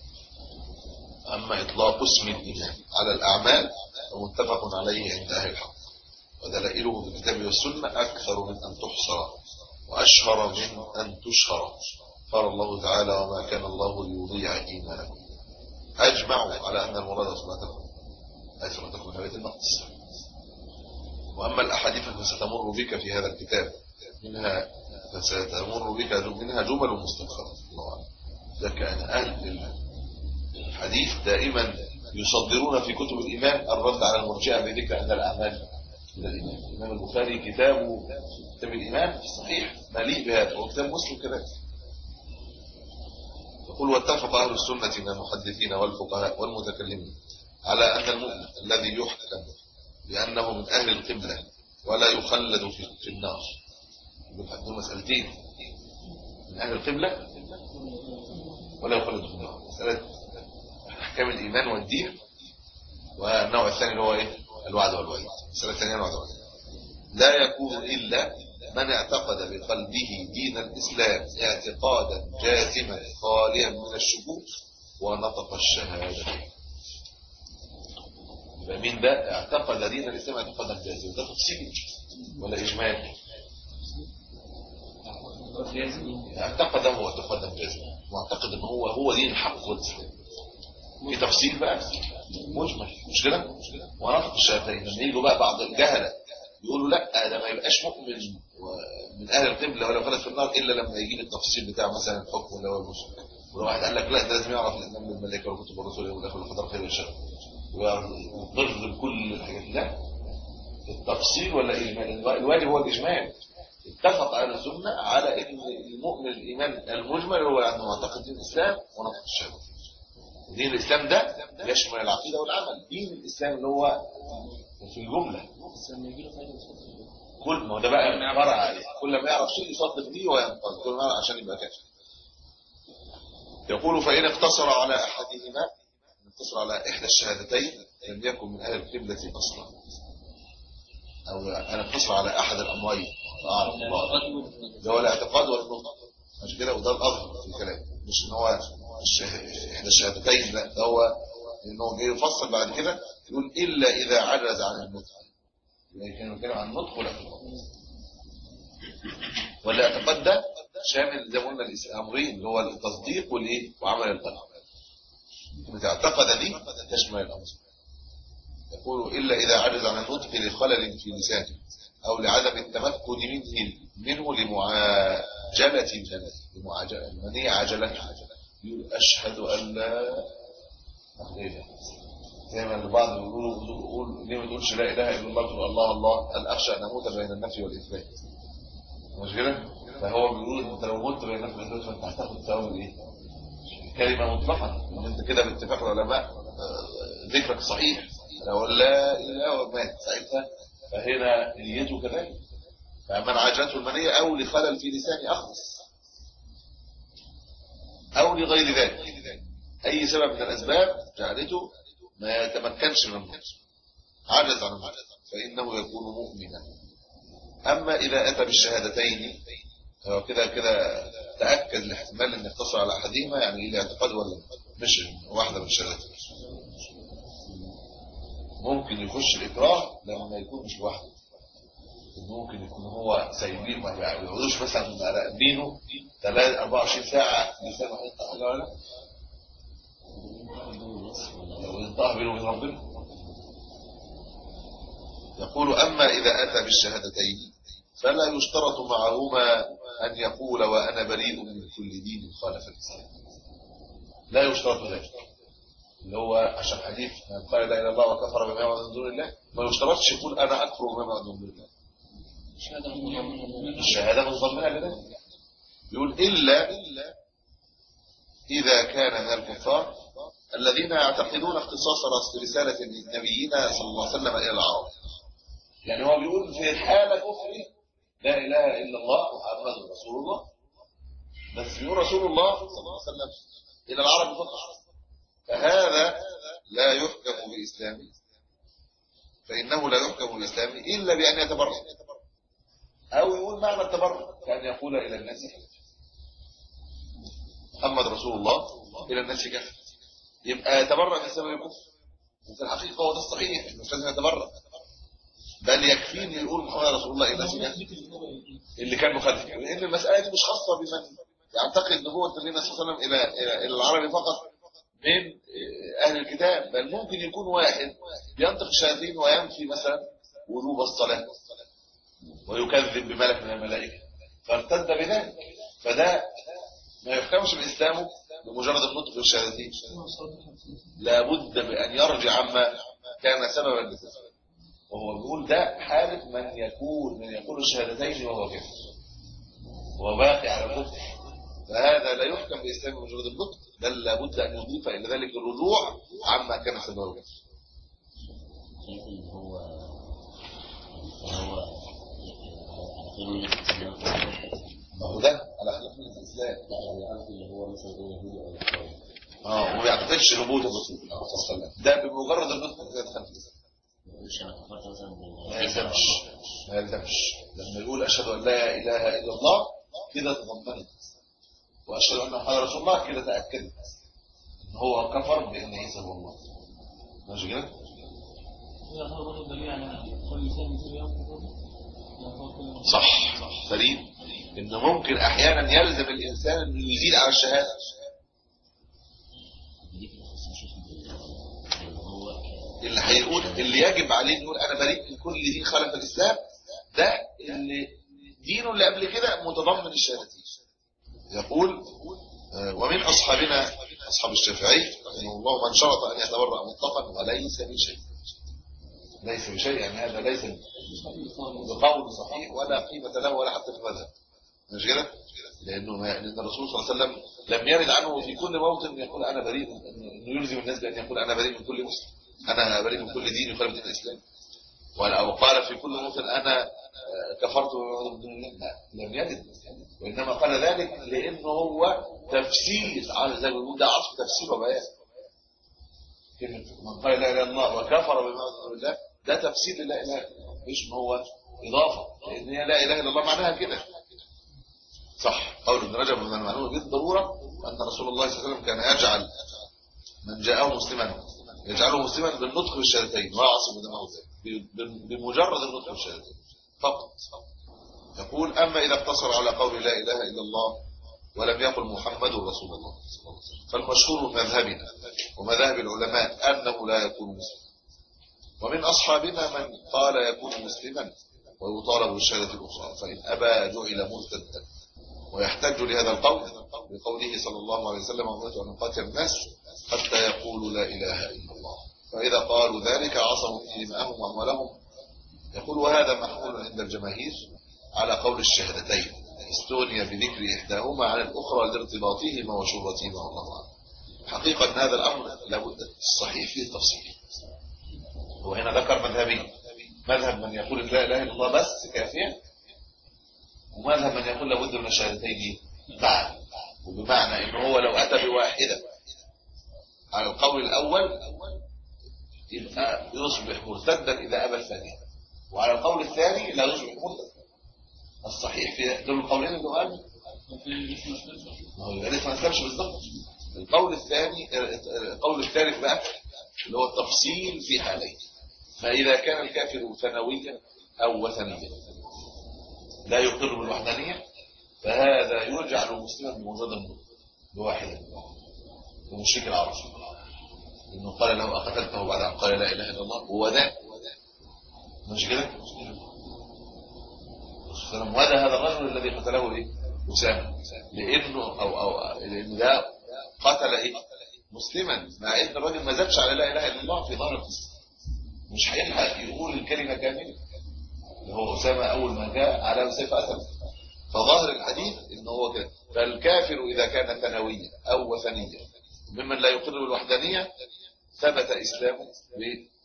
أما إطلاق اسم الإيمان على الأعمال فمتفق عليه عند أهل الحق ودلائله في الكتاب والسنة أكثر من أن تحصر وأشهر من أن تشهر قال الله تعالى وما كان الله ليضيع إيمانكم أجمعوا على أن المراد صلاتكم أي صلاتكم من بيت المقدس وأما الأحاديث فستمر بك في هذا الكتاب منها فستمر بك منها جمل مستنخرة الله أعلم ذلك أن أهل الحديث دائما يصدرون في كتب الإيمان الرد على المرجئة بذكر أن الأعمال من الإيمان الإمام البخاري كتابه كتاب الإيمان في الصحيح مليء بهذا وكتاب مسلم كذلك يقول واتفق أهل السنة من المحدثين والفقهاء والمتكلمين على أن المؤمن الذي يحكم بأنه من أهل القبلة ولا يخلد في النار دول مسألتين من أهل القبلة ولا يخلد في النار مسألة أحكام الإيمان والدين والنوع الثاني اللي هو إيه الوعد والوعيد المسألة الثانية الوعد والوعيد لا يكون إلا من اعتقد بقلبه دين الإسلام اعتقادا جازما خاليا من الشكوك ونطق الشهادة يبقى مين ده اعتقد دين الإسلام اعتقادا جازما ده تفصيل ولا إجمال اعتقد هو اعتقادا جازما معتقد ان هو هو دين الحق والإسلام في تفصيل بقى مجمل مش كده ونطق الشهادتين لما يجوا بقى بعض الجهله يقولوا لا ده ما يبقاش مؤمن من اهل القبله ولا خلد في النار الا لما يجي التفصيل بتاع مثلا الحكم اللي هو المسلم ولو واحد قال لك لا ده لازم يعرف الايمان بالملائكه والكتب والرسل والاخر القدر خير والشر ويضر كل الحاجات لا التفصيل ولا الايمان الواجب هو الاجمال اتفق اهل السنه على ان المؤمن الايمان المجمل هو انه معتقد دين الاسلام ونطق الشهاده دين الاسلام ده يشمل العقيده والعمل دين الاسلام اللي هو في الجمله كل ما هو ده بقى عباره عليه كل ما يعرف شيء يصدق بيه وينقذ كل ما عشان يبقى كافر يقول فإن اقتصر على أحدهما اقتصر على إحدى الشهادتين لم يكن من أهل القبلة أصلا أو أنا اقتصر على أحد الأمرين فأعرف الله ده هو الاعتقاد والنطق مش كده وده الأظهر في الكلام مش إن هو إحدى الشهادتين لا ده هو إنه جاي يفصل بعد كده يقول إلا إذا عجز عن النطق يعني كانوا بيتكلموا عن النطق ولا والاعتقاد ده شامل زي ما قلنا الامرين اللي هو التصديق والايه وعمل القلب اذا اعتقد دي تشمل الامر يقول الا اذا عجز عن النطق لخلل في لسانه او لعدم التمكن منه منه لمعاجله الجنه لمعاجله من هي عجلته يقول اشهد ان لا اله زي ما البعض بيقولوا بيقول ليه ما تقولش لا اله الا الله تقول الله الله ان اخشى ان اموت بين النفي والاثبات مش كده فهو بيقول انت لو مت بين النفي والاثبات فانت هتاخد ثواب ايه كلمه مطلقه ان انت كده باتفاق العلماء ذكرك صحيح لو لا اله ومات ساعتها فهنا نيته كذلك فمن عجلته المنيه او لخلل في لسانه اخلص او لغير ذلك اي سبب من الاسباب جعلته ما يتمكنش من النطق عجز عن النطق فإنه يكون مؤمنا أما إذا أتى بالشهادتين هو كده كده تأكد الاحتمال أن يقتصر على أحدهما يعني إيه الاعتقاد ولا مش واحدة من الشهادتين ممكن يخش الإكراه لما يكون مش لوحده ممكن يكون هو سايبين ما يقعدوش مثلا راقبينه 24 ساعة لسانه حته حاجة ولا لو انطاه بينه وبين ربنا يقول أما إذا أتى بالشهادتين فلا يشترط معهما أن يقول وأنا بريء من كل دين خالف الإسلام لا يشترط ذلك اللي هو عشان حديث من قال لا إله إلا الله وكفر بما يعبد من دون الله ما يشترطش يقول أنا أكفر بما يعبد من دون الله الشهادة متضمنة لذلك يقول إلا إذا كان من الكفار الذين يعتقدون اختصاص رسالة نبينا صلى الله عليه وسلم إلى العرب يعني هو بيقول في حالة كفره لا إله إلا الله محمد رسول الله بس بيقول رسول الله صلى الله عليه وسلم إلى العرب فقط فهذا لا يحكم بإسلامه فإنه لا يحكم بإسلامه إلا بأن يتبرع أو يقول معنى التبرع كأن يقول إلى الناس محمد رسول الله إلى الناس كفر يبقى يتبرع في سبب الكفر وفي الحقيقة هو ده الصحيح مش لازم يتبرع بل يكفيني يقول محمد رسول الله إلى الناس كفر اللي كان مخالف لأن المسألة دي مش خاصة بمن يعتقد نبوة النبي صلى الله عليه وسلم إلى إلى إلى العرب فقط من أهل الكتاب بل ممكن يكون واحد ينطق الشياطين وينفي مثلا وجوب الصلاة ويكذب بملك من الملائكة فارتد بذلك فده ما يحكمش بإسلامه بمجرد النطق بالشهادتين لابد بأن يرجع عما كان سببا للكفر وهو بيقول ده حالة من يكون من يقول الشهادتين وهو كفر وباقي على الكفر فهذا لا يحكم بإسلام مجرد النطق بل لابد أن يضيف إلى ذلك الرجوع عما كان سببه الكفر شايف ان هو هو على خير من الاسلام ما هو ده على خلاف من الإسلام لا يعني قصدي اللي هو مثلا ايه يهودي او نصراني اه وما بيعتقدش نبوة الرسول صلى الله عليه وسلم ده بمجرد النطق كده دخل في الإسلام مش انا كفرت مثلا ما يلزمش ما يلزمش لما يقول أشهد أن لا إله إلا الله كده تضمنت وأشهد أن محمد رسول الله كده تأكدت إن هو كفر بأن عيسى هو الله ماشي كده؟ هذا برضه دليل على كل انسان يصير يوم صح سليم إن ممكن أحيانا يلزم الإنسان إنه يزيد على الشهادة دي كده خاصة شيخ اللي هو اللي هيقول اللي يجب عليه إنه يقول أنا بريء من كل دين خالف الإسلام ده اللي دينه اللي قبل كده متضمن الشهادتين يقول آه، ومن أصحابنا أصحاب الشافعي رحمه الله من شرط أن يتبرأ مطلقا وليس بشيء ليس بشيء يعني هذا ليس بقول صحيح ولا قيمة له ولا حتى في المذهب مش كده؟ لأنه ما لأن الرسول صلى الله عليه وسلم لم يرد عنه في كل موطن يقول أنا بريء من- إنه يلزم الناس بأن يقول أنا بريء من كل مسلم أنا بريء من كل دين يخالف دين الإسلام ولا أو قال في كل موطن أنا آه، كفرت بما دون الله لا لم يرد وإنما قال ذلك لأنه هو تفسير على زي ما بيقول ده عصر تفسير وبيان كلمة من قال لا إله إلا الله وكفر بما دون الله ده تفسير لا إله إلا الله مش إن هو إضافة لأن هي لا إله إلا الله معناها كده صح قول ابن رجب من المعلومة بالضرورة أن رسول الله صلى الله عليه وسلم كان يجعل من جاءه مسلما يجعله مسلما بالنطق بالشهادتين ويعصم دمه ذلك ب- بمجرد النطق بالشهادتين فقط يقول أما إذا اقتصر على قول لا إله إلا الله ولم يقل محمد رسول الله فالمشهور من مذهبنا ومذاهب العلماء أنه لا يكون مسلما ومن أصحابنا من قال يكون مسلما ويطالب بالشهادة الأخرى فإن أبى جعل مرتدا ويحتج لهذا القول بقوله صلى الله عليه وسلم أمرت أن نقاتل الناس حتى يقولوا لا إله إلا الله فإذا قالوا ذلك عصموا في دماءهم وأموالهم يقول وهذا محمول عند الجماهير على قول الشهادتين استغني بذكر إحداهما على الأخرى لارتباطهما وشهرتهما والله أعلم حقيقة أن هذا الأمر لابد الصحيح فيه تفصيل وهنا ذكر مذهبين مذهب من يقول لا إله إلا الله بس كافية ومذهب من يقول لابد من الشهادتين معا وبمعنى ان هو لو اتى بواحده على القول الاول يبقى يصبح مرتدا اذا ابى الثانيه وعلى القول الثاني لا يصبح مرتدا الصحيح في دول القولين اللي قال ما هو يبقى لسه ما نسلمش بالظبط القول الثاني القول الثالث بقى اللي هو التفصيل في حالين فاذا كان الكافر ثانويا او وثنيا لا يقر بالوحدانية فهذا يجعل مسلما بمجرد النطق بواحدة ومشرك العرب انه قال له اقتلته بعد ان قال لا اله الا الله هو ده مش كده فلما وده هذا الرجل الذي قتله ايه اسامه لانه او او لان ده قتل ايه مسلما مع ان الراجل ما زادش على لا اله الا الله في ظهر القصه مش هيلحق يقول الكلمه كامله اللي هو أسامة أول ما جاء على سيف أسد فظاهر الحديث إن هو كده فالكافر إذا كان ثانويا أو وثنيا ممن لا يقر بالوحدانية ثبت إسلامه ب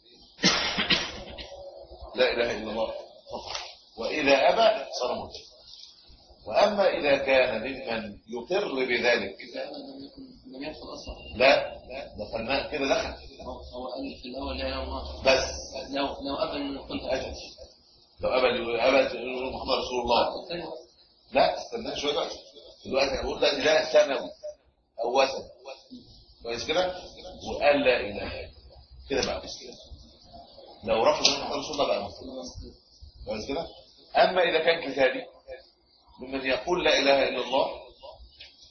لا إله إلا الله فقط وإذا أبى صار مرتد وأما إذا كان ممن يقر بذلك لم يدخل اصلا لا دخلنا كده دخل هو هو قال في الاول لا اله الا الله بس لو لو قبل ان كنت اجل لو أبى أبى يقول محمد رسول الله لا استنى شويه بقى دلوقتي هقول لك ده ثانوي او وثن كويس كده وقال لا اله الا الله. كده بقى مسلم لو رفض ان محمد رسول الله بقى مسلم كويس كده اما اذا كان كتابي ممن يقول لا اله الا الله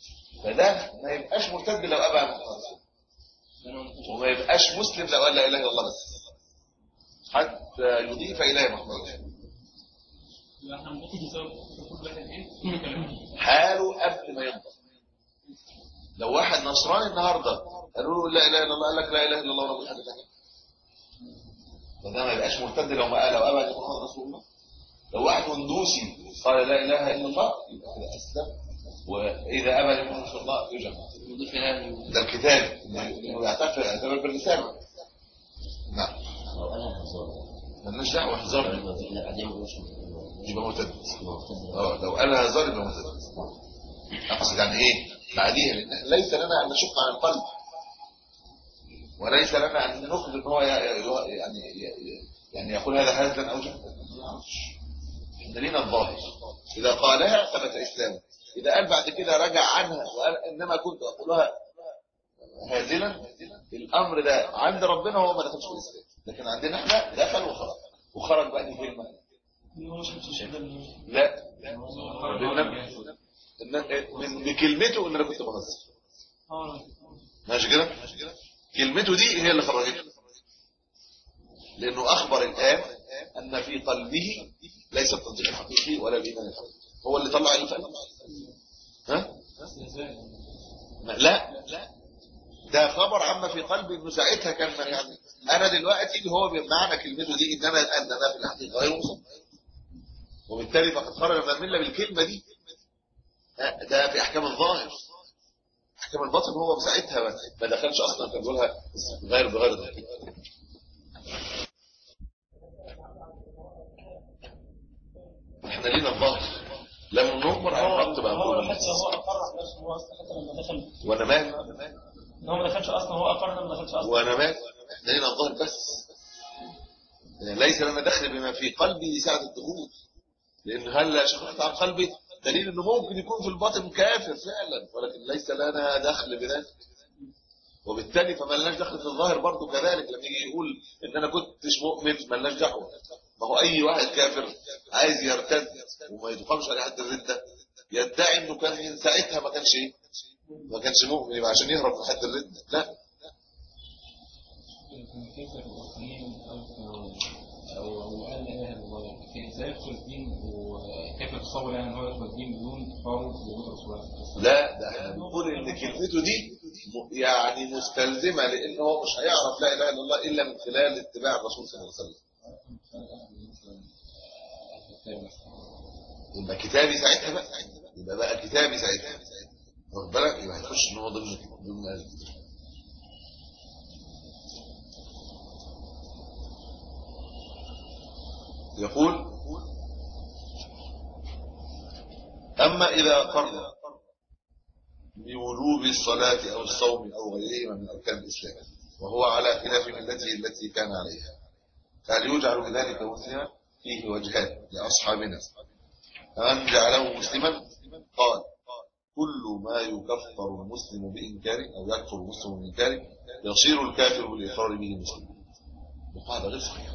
فده ما يبقاش مرتد لو ابى محمد رسول الله وما يبقاش مسلم لو قال لا اله الا الله بس حتى يضيف اليه محمد رسول الله لا احنا ممكن نسوي في كل واحد ايه حاله قبل ما ينطق لو واحد نصراني النهارده قالوا له لا اله الا الله قال لك لا اله الا الله رب حاجه ثانيه فده ما يبقاش مرتد لو ما قال لو ابى محمد رسول الله لو واحد هندوسي قال لا اله الا الله يبقى كده اسلم واذا ابى محمد رسول الله يجمع يضيف إلى ده الكتاب انه يعتبر يعتبر بالرساله نعم لو أنا هزار مالناش دعوه هزار لا بعدين ما يقولش يبقى مرتد مرتد اه لو قال هزار يبقى مرتد اقصد يعني ايه بعديها لان إحنا ليس لنا ان نشق عن القلب وليس لنا ان نخبر ان هو ي- ي- يعني ي- يعني يقول هذا هزلا او جهلا ما نعرفش. احنا لينا الظاهر اذا قالها ثبت اسلامه اذا قال بعد كده رجع عنها وقال انما كنت اقولها هازلا الامر ده عند ربنا هو ما دخلش في الاسلام لكن عندنا احنا دخل وخرج وخرج بقى دي كلمه لا لأن- إن- من بكلمته ان انا كنت بهزر ماشي كده كلمته دي هي اللي خرجته لانه اخبر الان ان في قلبه ليس التصديق الحقيقي ولا الايمان الحقيقي هو اللي طلع الفعل ها ما- لا ده خبر عما في قلبي انه ساعتها كان يعني انا دلوقتي هو بمعنى كلمته دي انما اننا في الحقيقه غير مسلم وبالتالي فقد خرج من المله بالكلمه دي ها، ده في احكام الظاهر احكام الباطن هو ساعتها ما- ما دخلش اصلا كان بيقولها غير بغير تحقيق احنا لينا الظاهر لما نؤمر ان هو نكتب هو عن حتى هو اقر نفسه هو اصلا حتى لما دخل وانا مال ان هو ما دخلش اصلا هو اقر انه ما دخلش اصلا وانا مال احنا لينا الظاهر بس يعني ليس لنا دخل بما في قلبي لساعة الدخول لان هل شققت عن قلبي دليل انه ممكن يكون في الباطن كافر فعلا ولكن ليس لنا دخل بذلك وبالتالي فما لناش دخل في الظاهر برضه كذلك لما يجي يقول ان انا كنتش مؤمن ما لناش دعوه ما هو اي واحد كافر عايز يرتد وما يتقامش عليه حد الرده يدعي انه كان من ساعتها ما كانش ايه ما كانش مؤمن يبقى عشان يهرب من حد الرده لا كيف المسلمين او او قال لا اله الا الله كيف ازاي يدخل الدين وكيف يتصور يعني ان هو يدخل الدين بدون فرض وجود رسول الله صلى الله عليه وسلم لا ده احنا بنقول ان كلمته دي م- يعني مستلزمه لان هو مش هيعرف لا اله الا الله الا من خلال اتباع الرسول صلى الله عليه وسلم يبقى كتابي ساعتها بقى يبقى بقى كتابي ساعتها واخد بالك يبقى هيخش ان هو ضمن ضمن اهل الكتاب يقول اما اذا اقر بوجوب الصلاة أو الصوم أو غيرهما من أركان الإسلام وهو على خلاف ملته التي كان عليها فهل يجعل بذلك مسلما فيه وجهان لأصحابنا فمن جعله مسلما قال كل ما يكفر المسلم بإنكاره أو يكفر المسلم بإنكاره يصير الكافر بالإقرار به مسلما وهذا غير صحيح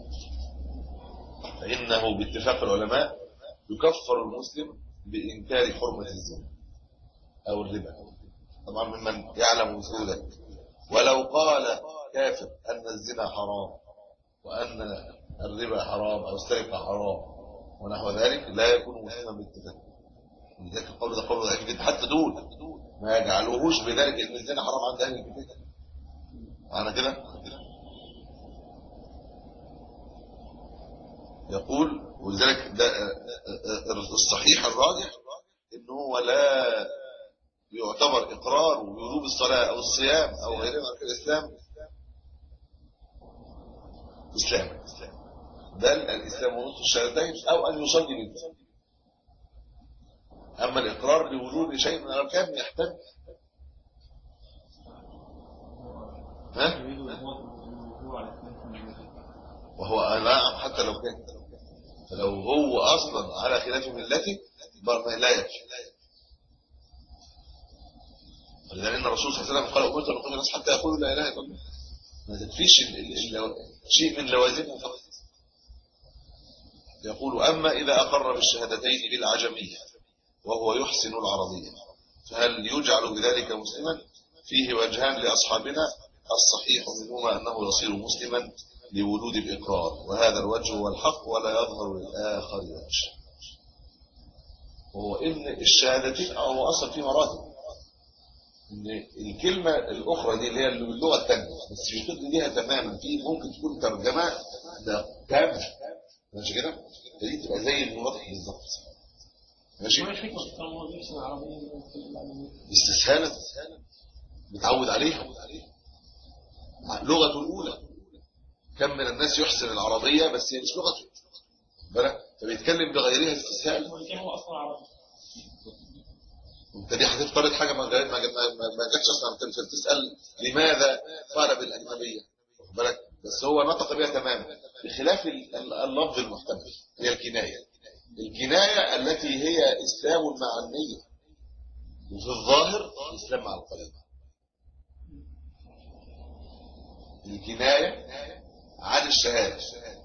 فإنه باتفاق العلماء يكفر المسلم بإنكار حرمة الزنا أو الربا طبعا ممن يعلم مثل ذلك ولو قال كافر أن الزنا حرام وأن الربا حرام أو السرقة حرام ونحو ذلك لا يكون مسلما باتفاق لذلك القول ده قول ضعيف جدا حتى دول ما يجعلوهوش بذلك ان الزنا حرام عند اهل الكتاب معنى كده يقول ولذلك ده الصحيح الراجح ان هو لا يعتبر اقرار بوجوب الصلاه او الصيام او غيرها من اركان الاسلام اسلام بل الاسلام ونص الشهادتين او ان يصلي بالاسلام اما الاقرار بوجوب شيء من الاركان يحتاج ها وهو نعم حتى لو كان فلو هو اصلا على خلاف ملته برضه لا يكفي ولذلك الرسول صلى الله عليه وسلم قال امرت ان اقول الناس حتى يقولوا لا اله الا الله ما تكفيش شيء من لوازمه فقط يقول اما اذا اقر بالشهادتين بالعجميه وهو يحسن العربيه هل يجعل بذلك مسلما فيه وجهان لأصحابنا الصحيح منهما أنه يصير مسلما لوجود الإقرار وهذا الوجه هو الحق ولا يظهر للآخر وجه وهو إن الشهادتين أو أصلا في مراتب إن الكلمة الأخرى دي اللي هي اللغة الثانية بس يشتد ليها تماما في ممكن تكون ترجمة ده كامل ماشي كده فدي تبقى زي المناطق بالظبط ماشي ما الحكمة في هو بيحسن العربية ويتكلم عن استسهالا متعود عليها لغته الأولى كم من الناس يحسن العربية بس هي مش لغته بالك فبيتكلم بغيرها استسهال هو كان هو أصلا عربي انت دي هتفترض حاجه ما جا- ما جا- ما ما جاتش اصلا انت مش بتسال لماذا قال بالاجنبيه واخد بالك بس هو نطق بها تماما بخلاف ال- ال- اللفظ المحتمل هي الكنايه الكنايه التي هي اسلام مع النيه وفي الظاهر اسلام مع القلب الكنايه عن الشهاده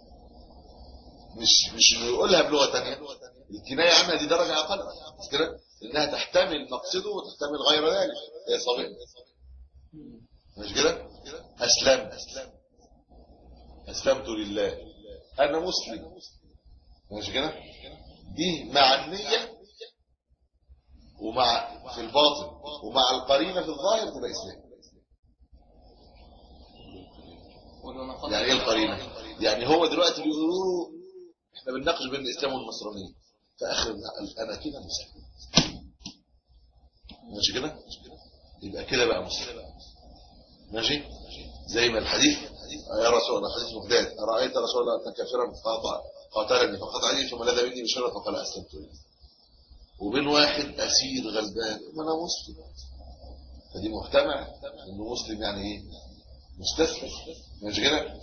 مش مش انه يقولها بلغه ثانيه الكنايه عنها دي درجه اقل مش كده انها تحتمل مقصده وتحتمل غير ذلك هي صبي مش كده اسلمت اسلمت لله انا مسلم مش كده دي مع النيه ومع في الباطن ومع القرينه في الظاهر تبقى اسلام يعني ايه القرينه يعني هو دلوقتي بيقولوا له احنا بنناقش بين الاسلام والنصرانيه فاخر انا كده مسلم ماشي كده يبقى كده بقى مسلم ماشي زي ما الحديث يا رسول الله حديث مقداد ارايت رسول الله ان كافرا فقاطع قاتلني فقطعني ثم لدى مني بشرة فقال اسلمت له وبين واحد اسير غلبان ما انا مسلم فدي محتمل انه مسلم يعني ايه مستسلم ماشي كده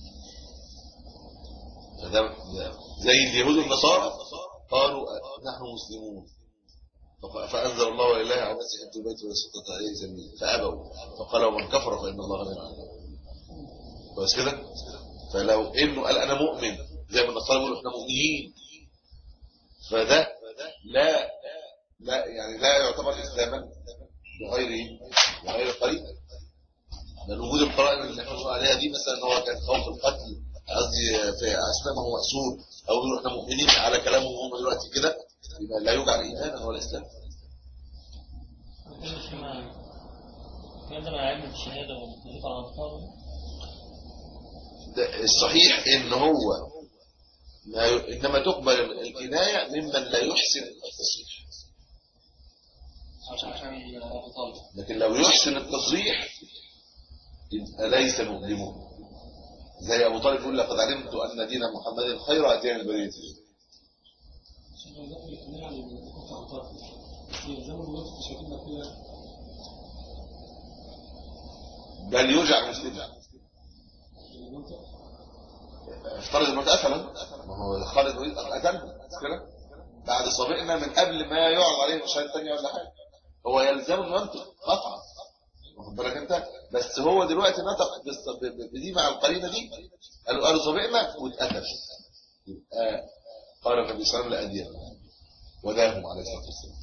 فده ده زي اليهود والنصارى قالوا نحن مسلمون فق- فأنزل الله ولله على الناس حج البيت ويسقط عليه سبيل فأبوا فقال ومن كفر فإن الله غني عنه بس كده فلو إنه قال أنا مؤمن زي ما النصارى بيقولوا إحنا مؤمنين فده لا لا يعني لا يعتبر إسلاما بغير بغير قرينة بل وجود القرائن اللي احنا بنقول عليها دي مثلا هو كان خوف القتل قصدي في اسلامه مأسور او يقولوا احنا مؤمنين على كلامهم هم دلوقتي كده يبقى لا يجعل ايمانا ولا اسلام الكلام ده مع علم الشهادة ومختلف عن الأطفال ده الصحيح ان هو ما ي... انما تقبل الكنايه ممن لا يحسن التصريح عشان عشان أبو طالب لكن لو يحسن التصريح يبقى ليس مؤلمون زي ابو طالب يقول لقد علمت ان دين محمد خير اديان البريه عشان لو دخل الكناية على الكفر أوطار يلزموا دلوقتي التشهدين الأخيرة بل يرجع مسلما المنطق افترض انه اتقتل ما هو خالد وليد قتله مش كده بعد سابقنا من قبل ما يعرض عليه مشاهد تانية ولا حاجه هو يلزم المنطق قطعا واخد بالك انت بس هو دلوقتي نطق بس- ب- ب- بدي مع القرينه دي قالوا قالوا سابقنا واتقتل يبقى قال النبي صلى الله عليه وسلم لأدين وداهم عليه الصلاه والسلام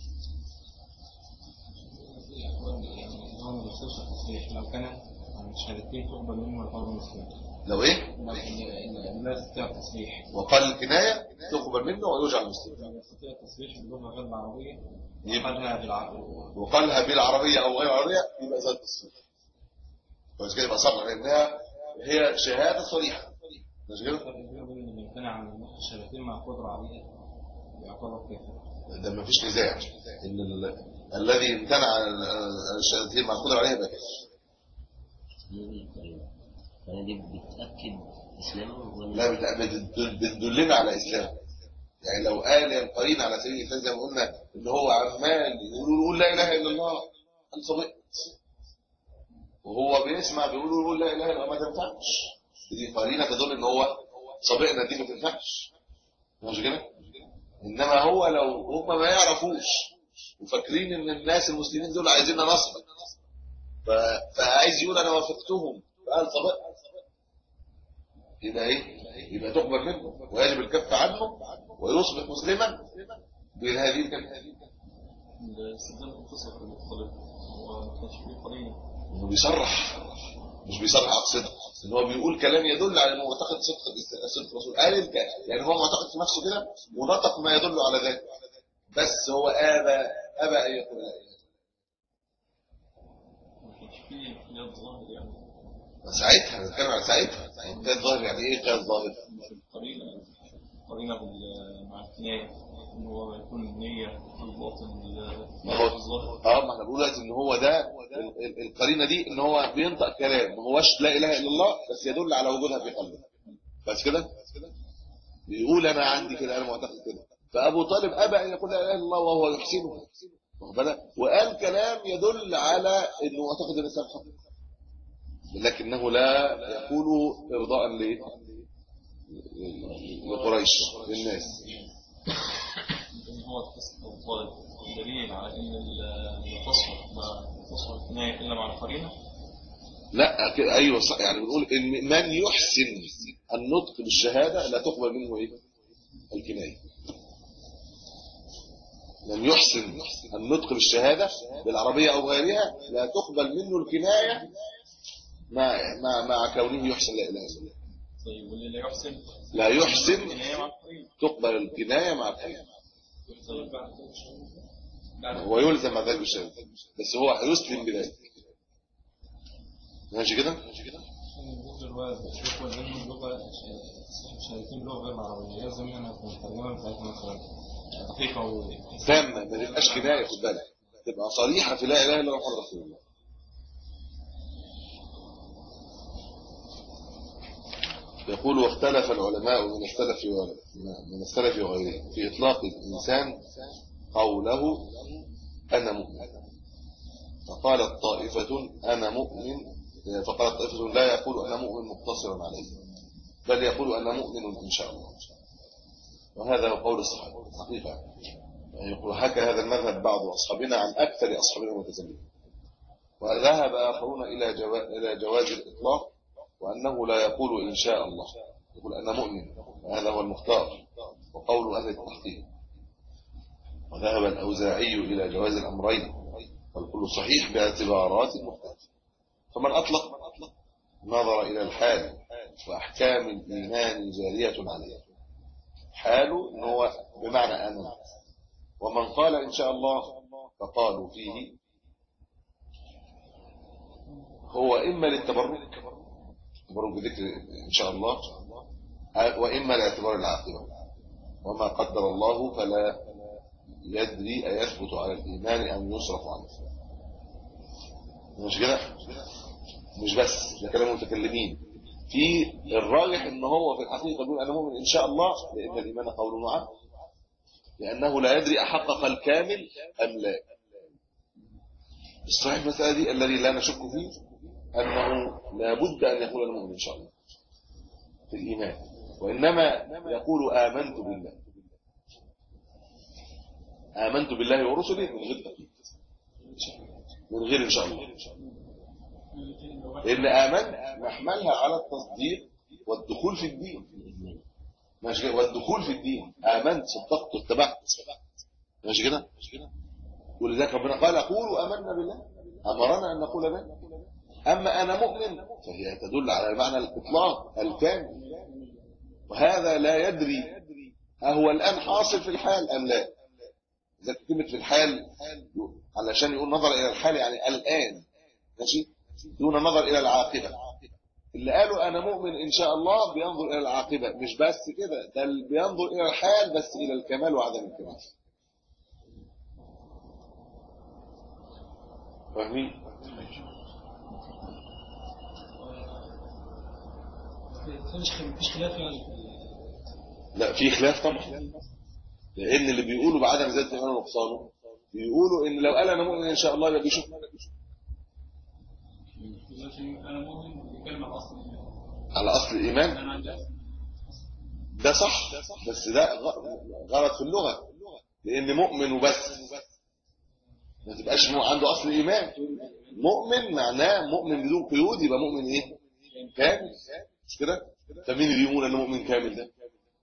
يعني هو ما بيحصلش التصريح لو كانت الشهادتين تقبل منه القول المسلم لو ايه لا يستطيع التصريح وقال الكنايه تقبل منه ويرجع المسلم لا يستطيع التصريح باللغة غير العربية يبقى يقالها بالعربية وقالها بالعربية أو غير عربية يبقى زاد التصريح بس كده يبقى صح لأنها هي شهادة صريحة مش كده؟ الفرق بينه وبين اللي يمتنع عن النطق الشهادتين مع قدرة عليها يعتبر كافر ده ما فيش نزاع إن ال... الذي امتنع عن الشهادتين مع القدرة عليها يبقى كافر فهي دي بتأكد إسلامه ولا لا بت- بتدل- بتدلنا على إسلام يعني لو قال القرين على سبيل المثال زي ما قلنا إن هو عمال يقولوا له قول لا إله إلا الله أنت صدقت وهو بيسمع بيقولوا له قول لا إله إلا الله ما تنفعش دي قرينة تدل إن هو سابقنا دي ما تنفعش مش كده؟ إنما هو لو هم ما يعرفوش وفاكرين إن الناس المسلمين دول عايزيننا نصر ف- فعايز يقول أنا وافقتهم فقال سبقت يبقى ايه يبقى تقبل منه ويجب الكف عنه ويصبح مسلما بهذه الكلمه استخدام القصة في المختلط هو ما كانش فيه قرينة انه بيصرح مش بيصرح على الصدق ان هو بيقول كلام يدل على انه معتقد صدق صدق الرسول قال الك- يعني هو معتقد في نفسه كده ونطق ما يدل على ذلك بس هو ابى ابى ان يقول لا إله ما كانش فيه اختلاف ظاهر يعني إلا الله. ساعتها بنتكلم على ساعتها كان ظاهر يعني ايه كان ظاهر مش القرينة قرينة بال- مع الكناية إن هو يكون النية في الباطن ما هو الظاهر اه ما احنا بنقول دلوقتي ان هو ده ال- ال- القرينه دي ان هو بينطق كلام ما هوش لا اله الا الله بس يدل على وجودها في قلبه بس كده بيقول انا عندي كده انا معتقد كده فابو طالب ابى ان يقول لا اله الا الله وهو يحسنه واخد بالك وقال كلام يدل على انه معتقد الاسلام حق لكنه لا يقول ارضاء ل لقريش للناس إن هو قصة الطالب دليل على إن ال- التصل ما تصل الكناية إلا مع القرينة لا ك- ايوه صح يعني بنقول ان من يحسن النطق بالشهاده لا تقبل منه ايه الكنايه من يحسن النطق بالشهاده بالعربيه او غيرها لا تقبل منه الكنايه مع مع مع كونه يحسن لا اله الا الله طيب واللي لا يحسن لا يحسن الكناية مع القرينة تقبل الكنايه مع الكنايه طيب بعد هو يلزم مع ذلك بالشهاده بس هو هيسلم بذلك ماشي كده بالنسبة للوالد الشيخ وزن اللغة شهادتين لغة غير العربية يلزم منها في الترجمة بتاعتها مثلا دقيقة و تامه ما تبقاش كنايه خد بالك تبقى صريحه في لا اله الا الله محمد رسول الله يقول واختلف العلماء من السلف و- من السلف وغيرهم في اطلاق الانسان قوله انا مؤمن فقالت طائفه انا مؤمن فقالت طائفه لا يقول انا مؤمن مقتصرا عليه بل يقول انا مؤمن ان شاء الله وهذا هو قول الصحابه حقيقه يعني يقول حكى هذا المذهب بعض اصحابنا عن اكثر اصحابنا المتزمتين وذهب اخرون الى جوا... الى جواز الاطلاق وانه لا يقول ان شاء الله يقول انا مؤمن وهذا هو المختار وقول اهل التحقيق وذهب الاوزاعي الى جواز الامرين والكل صحيح باعتبارات مختلفه فمن اطلق نظر الى الحال واحكام الايمان جاريه عليه حاله ان هو بمعنى امن ومن قال إن شاء الله فقالوا فيه هو إما للتبرك تبرك بذكر إن شاء الله وإما لاعتبار العاقبة وما قدر الله فلا يدري أيثبت على الإيمان أم يصرف عنه مش كده مش بس ده كلام المتكلمين في الراجح ان هو في الحقيقه بيقول انا مؤمن ان شاء الله لان الايمان قول وعمل لأنه لا يدري أحقق الكامل أم لا الصحيح المسألة دي الذي لا نشك فيه أنه لا بد أن يقول المؤمن إن شاء الله في الإيمان وإنما يقول آمنت بالله آمنت بالله ورسله من غير تقييد من غير إن شاء الله لأن آمن نحملها على التصديق والدخول في الدين ماشي كده والدخول في الدين آمنت صدقت اتبعت ماشي كده ولذلك ربنا قال قولوا آمنا بالله أمرنا أن نقول به أما أنا مؤمن فهي تدل على معنى الإطلاق الكامل وهذا لا يدري أهو الآن حاصل في الحال أم لا إذا كلمة في الحال علشان يقول نظر إلى الحال يعني الآن ماشي دون نظر إلى العاقبة اللي قالوا أنا مؤمن إن شاء الله بينظر إلى العاقبة مش بس كده ده اللي بينظر إلى الحال بس إلى الكمال وعدم الكمال فاهمين؟ مفيش خلاف يعني لا في خلاف طبعا لأن اللي بيقولوا بعدم زيادة الإيمان ونقصانه بيقولوا إن لو قال أنا مؤمن إن شاء الله يبقى بيشوف أنا مؤمن بيتكلم عن أصل الإيمان على أصل الإيمان أنا عندي أصل ده صح بس ده غ- غلط في اللغة لأن مؤمن وبس ما تبقاش مو عنده أصل إيمان مؤمن معناه مؤمن بدون قيود يبقى مؤمن إيه كامل مش كده فمين اللي يقول أنه مؤمن كامل ده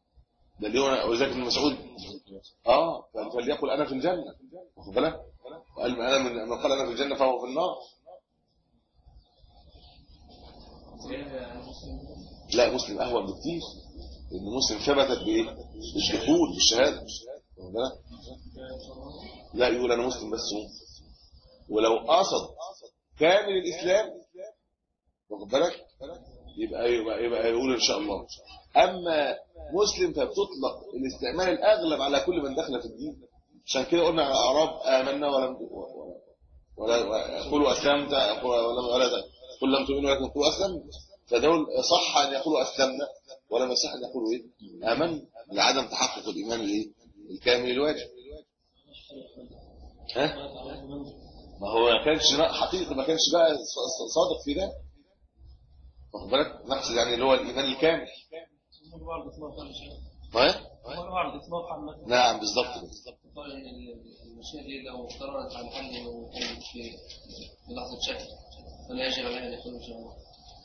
ده اللي هو ولذلك ابن مسعود اه فليقل أنا في الجنة واخد بالك وقال انا من من قال انا في الجنه فهو في النار لا مسلم اهون بكتير لان مسلم ثبتت بايه بالدخول بالشهاده واخد بالك؟ لا يقول انا مسلم بس هو ولو قصد كامل الاسلام واخد بالك يبقى يبقى يبقى يقول ان شاء الله اما مسلم فبتطلق الاستعمال الاغلب على كل من دخل في الدين عشان كده قلنا على الاعراب امنا ولم ولا يقولوا اسلمت ولم ولا قل لم تؤمنوا ولكن قولوا اسلمت فدول صح ان يقولوا اسلمنا ولم يصح ان يقولوا ايه امن لعدم تحقق الايمان الايه الكامل الواجب ها ما هو ما كانش حقيقي ما كانش بقى صادق في ده واخد بالك نقصد يعني اللي هو الايمان الكامل ما نعم بالظبط كده المشيئة دي لو قررت عن حل وكانت في في لحظة شك فلا يجب عليها أن يكون إن شاء الله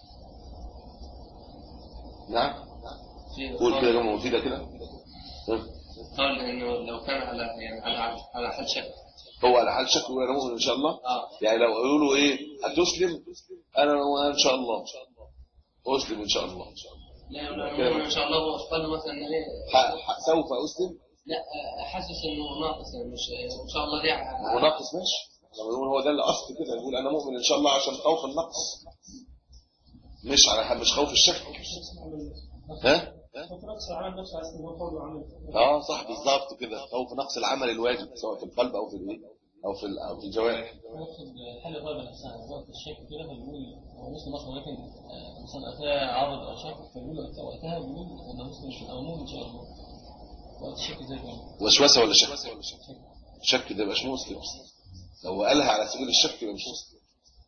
نعم في قول كده جمله مفيده كده ها؟ قال إنه لو كان على يعني على على حال شك هو على حال شك وانا مؤمن ان شاء الله اه يعني لو قالوا له ايه هتسلم انا أنا ان شاء الله اسلم ان شاء الله لا لا إن شاء الله هو قال له مثلا إيه ح- ح- سوف اسلم لا حاسس إنه ناقص يعني مش إن شاء الله دي ع- هو ناقص ماشي لما يقول هو ده الاصل كده يقول انا مؤمن ان شاء الله عشان خوف النقص مش على حال مش خوف الشك ها نفس العمل نفس عايز هو قول وعمل اه صح بالظبط كده خوف نقص العمل الواجب سواء في القلب او في الايه او في ال- او في الجوارح نقصد حل الغيبة نفسها وقت الشك كده فبيقول هو مسلم اصلا ولكن آه، مثلا اتاه عرض او شك فبيقول وقتها- وقتها بيقول انه مسلم او مؤمن ان شاء الله وقت الشك زي كده وسوسه ولا شك شك ده يبقاش مسلم لو قالها على سبيل الشك يبقى مش مسلم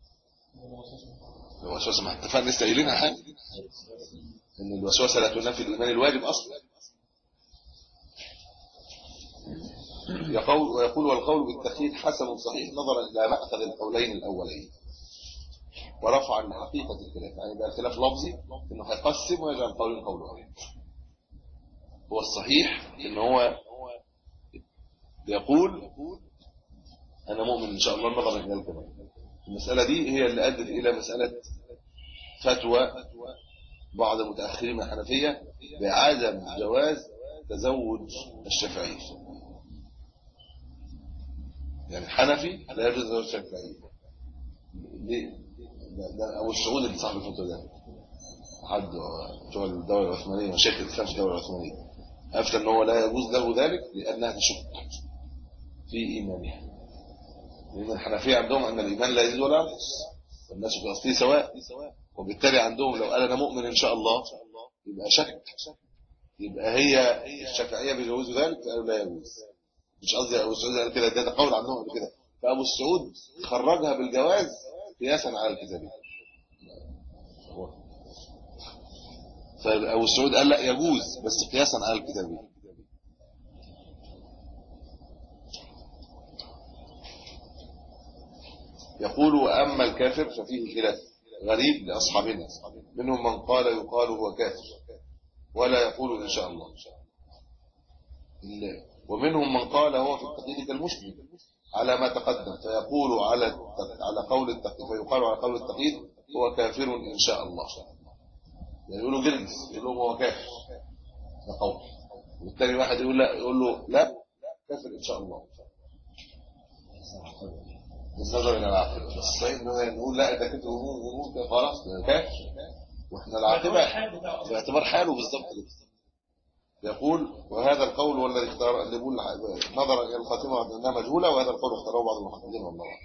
الوسوسه ما اتفقنا لسه قايلينها حاجه ان الوسوسه لا تنافي الايمان الواجب اصلا يقول ويقول والقول بالتخيير حسن صحيح نظرا الى ماخذ القولين الاولين ورفعا لحقيقه الخلاف يعني ده خلاف لفظي انه هيقسم ويجعل قول قول واحد هو الصحيح ان هو يقول انا مؤمن ان شاء الله نظرا الى الكلام المساله دي هي اللي ادت الى مساله فتوى بعض المتاخرين من الحنفيه بعدم جواز تزوج الشافعيه يعني الحنفي لا يجوز تزوج الشافعيه ليه ده, ده ابو السعود اللي صاحب الفتوى ده حد بتوع الدوله العثمانيه مشايخ الاسلام في الدوله العثمانيه افتى ان هو لا يجوز له ذلك لانها تشك في ايمانها لان الحنفيه عندهم ان الايمان لا يزيد ولا ينقص والناس في اصله سواء وبالتالي عندهم لو قال انا مؤمن ان شاء الله يبقى شك يبقى هي الشافعيه بيجوزوا ذلك قالوا لا يجوز مش قصدي ابو السعود قال كده ده ده قول عنهم قبل كده فابو السعود خرجها بالجواز قياسا على الكتابيه فابو السعود قال لا يجوز بس قياسا على الكتابيه يقول وأما الكافر ففيه خلاف غريب لأصحابنا منهم من قال يقال هو كافر ولا يقول إن شاء الله إلا ومنهم من قال هو في التقييد كالمسلم على ما تقدم فيقول على الت- على قول التقييد فيقال على قول التقييد هو كافر إن شاء الله يعني يقولوا جنس يقول لهم هو كافر ده قول والتاني واحد يقول لا يقول له لا كافر إن شاء الله بالنظر الى العاقبه بس الصحيح انه نقول لا ده كده غموض غموض ده خلاص ده كافر واحنا العاقبه في اعتبار حاله بالظبط كده يقول وهذا القول هو الذي اختار اللي بيقول نظرا الى الخاتمه انها مجهوله وهذا القول اختاره بعض المحققين والله أعلم.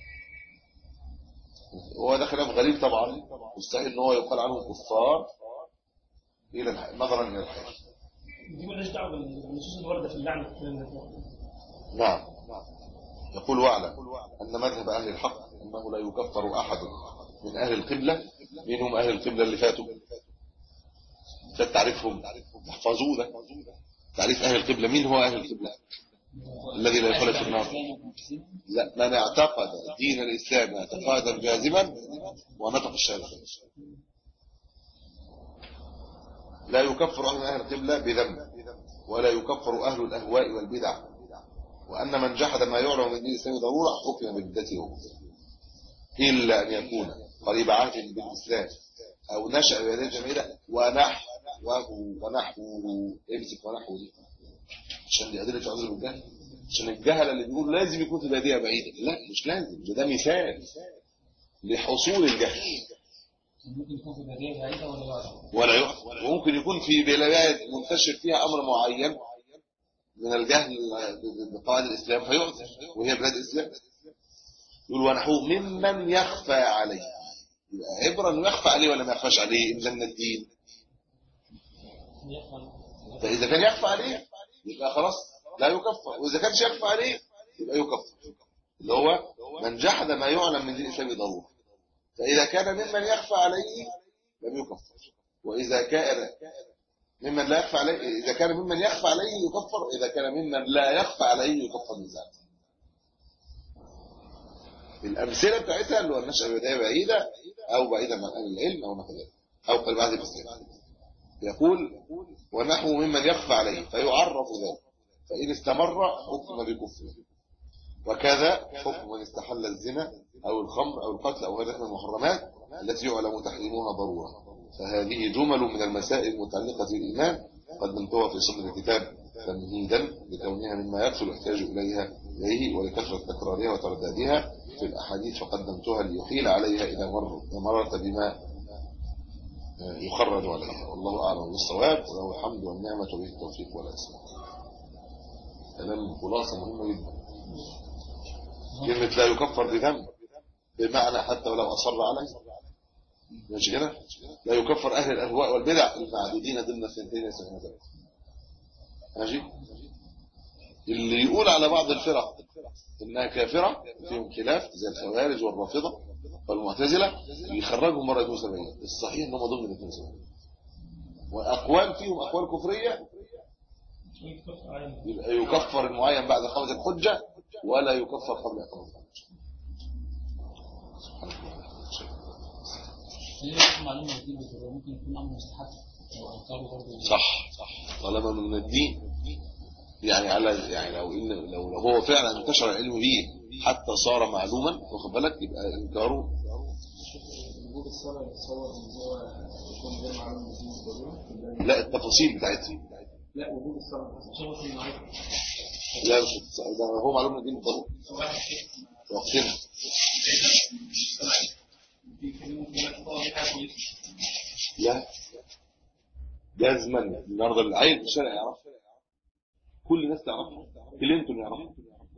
هو ده خلاف غريب طبعا مستحيل ان هو يقال عنهم كفار الى الح- نظرا الى الحال دي مالهاش دعوه بالنصوص اللي وارده في اللعنه نعم يقول واعلم أن مذهب أهل الحق أنه لا يكفر أحد من أهل القبلة منهم أهل القبلة اللي فاتوا ده تعريفهم احفظوه ده تعريف أهل القبلة مين هو أهل القبلة الذي لا يخلف في النار لا من اعتقد دين الإسلام اعتقادا جازما ونطق الشهادتين لا يكفر أهل أهل القبلة بذنب ولا يكفر أهل الأهواء والبدع وأن من جحد ما يعلم من دين الإسلام ضرورة حكم بالذات هو إلا أن يكون قريب عهد بالإسلام أو نشأ بهذه الجمعية ونحوه ونحوه امسك ونحوه دي عشان دي أدلة عذر بالجهل عشان الجهل اللي بيقول لازم يكون في بادية بعيدة لا مش لازم ده, ده مثال لحصول الجهل ممكن يكون في بداية بعيدة ولا بعد ولا يحكم وممكن يكون في بلاد منتشر فيها أمر معين من الجهل بقواعد الإسلام فيعذر وهي بلاد الإسلام يقول ونحوه ممن يخفى عليه يبقى عبرا انه يخفى عليه ولا ما يخفاش عليه إن لم الدين يفهم فإذا كان يخفى عليه يبقى خلاص لا يكفر وإذا كانش يخفى عليه يبقى يكفر اللي هو من جحد ما يعلم من دين الإسلام ضروره فإذا كان ممن يخفى عليه لم يكفر وإذا كان ممن لا يخفى عليه إذا كان ممن يخفى عليه يكفر وإذا كان ممن لا يخفى عليه يكفر من ذلك الأمثلة بتاعتها اللي هو النشأة بداية بعيدة أو بعيدة عن أهل العلم أو نحو ذلك أو قال بعد الإسلام يقول ونحو ممن يخفى عليه فيعرف ذلك فإن استمر حكم بكفره وكذا حكم من استحل الزنا أو الخمر أو القتل أو غيرها من المحرمات التي يعلم تحريمها ضرورة فهذه جمل من المسائل المتعلقة بالإيمان قدمتها في صدر الكتاب تمهيدا لكونها مما يكثر الاحتياج إليها إليه ولكثرة تكرارها وتردادها في الأحاديث فقدمتها ليحيل عليها إذا مر مررت بما يخرج عليها والله أعلم بالصواب وله الحمد والنعمة به التوفيق والإسلام كلام خلاصة مهمة جدا كلمة لا يكفر بذنب بمعنى حتى ولو أصر عليه ماشي كده لا يكفر أهل الأهواء والبدع المعدودين ضمن الثنتين يسمعون ذلك ماشي اللي يقول على بعض الفرق انها كافرة فيهم خلاف زي الخوارج والرافضة والمعتزلة يخرجهم مرة 72 الصحيح انهم ضمن ال 72 واقوال فيهم اقوال كفرية يبقى يكفر المعين بعد خمسة الحجة ولا يكفر قبل اقامة الحجة هي مش معلومة دي وتبقى ممكن يكون أمر مستحب أو أنكاره برضه صح صح طالما من الدين يعني على يعني لو ان لو, لو هو فعلا انتشر العلم به حتى صار معلوما واخد بالك يبقى انكاره وجود الصلاة يتصور ان هو يكون غير معلوم من الدين بالضرورة لا التفاصيل بتاعتها لا وجود الصلاة شبه في المعرفة لا مش ده هو معلوم من الدين بالضروره واحد وقتنا بيتكلموا في الصلاة دي حاجة كويسة لا جزما النهارده العيل في الشارع يعرف كل الناس تعرفه كلينتون يعرفه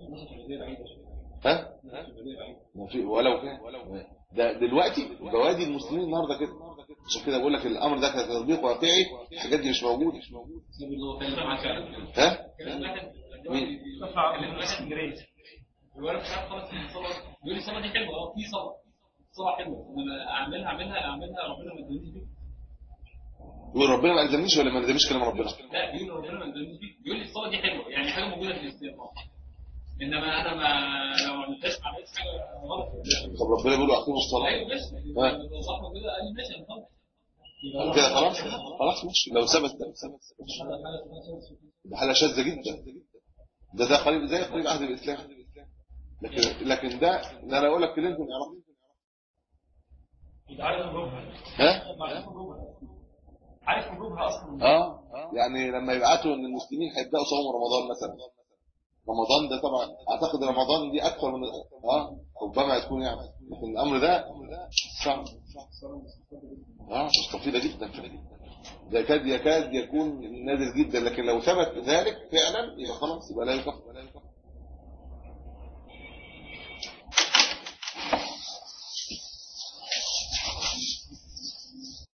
ها ما في ولو كان ده دلوقتي بوادي المسلمين النهارده كده عشان كده بقول لك الامر ده كتطبيق واقعي الحاجات دي مش موجوده بسبب اللي هو كان مع كلام ها كلام واحد مين يرفع كلام واحد جريت الولد مش عارف خالص ان الصلاة بيقول لي الصلاة دي حلوة اه في صلاة صلاة حلوة انما اعملها اعملها اعملها ربنا ما ادانيش بيه يقول ربنا ما الزمنيش ولا ما الزمنيش كلام ربنا لا بيقول ربنا ما ادانيش بيه بيقول لي الصلاة دي حلوة يعني حاجة موجودة في الاسلام اه انما انا ما لو ما عملتهاش ما عملتش حاجة غلط طب ربنا بيقول اقيموا الصلاه ايوه ماشي ها. لو صاحبه كده قال لي ماشي انا طبعا كده خلاص خلاص ماشي لو ثبت ده ثبت ده حاله شاذه جدا ده ده قريب زي قريب عهد الاسلام لكن لكن ده ان انا اقول لك كلينتون يعرف يبقى عارف مجروبها ها عارف مجروبها عارف مجروبها اصلا اه يعني لما يبعتوا ان المسلمين هيبداوا صوم رمضان مثلا رمضان ده طبعا اعتقد رمضان دي اكثر من اه ربما تكون يعني لكن الامر ده صعب اه مستفيده جدا ده يكاد يكاد يكون نادر جدا لكن لو ثبت ذلك فعلا يبقى خلاص يبقى لا يكفر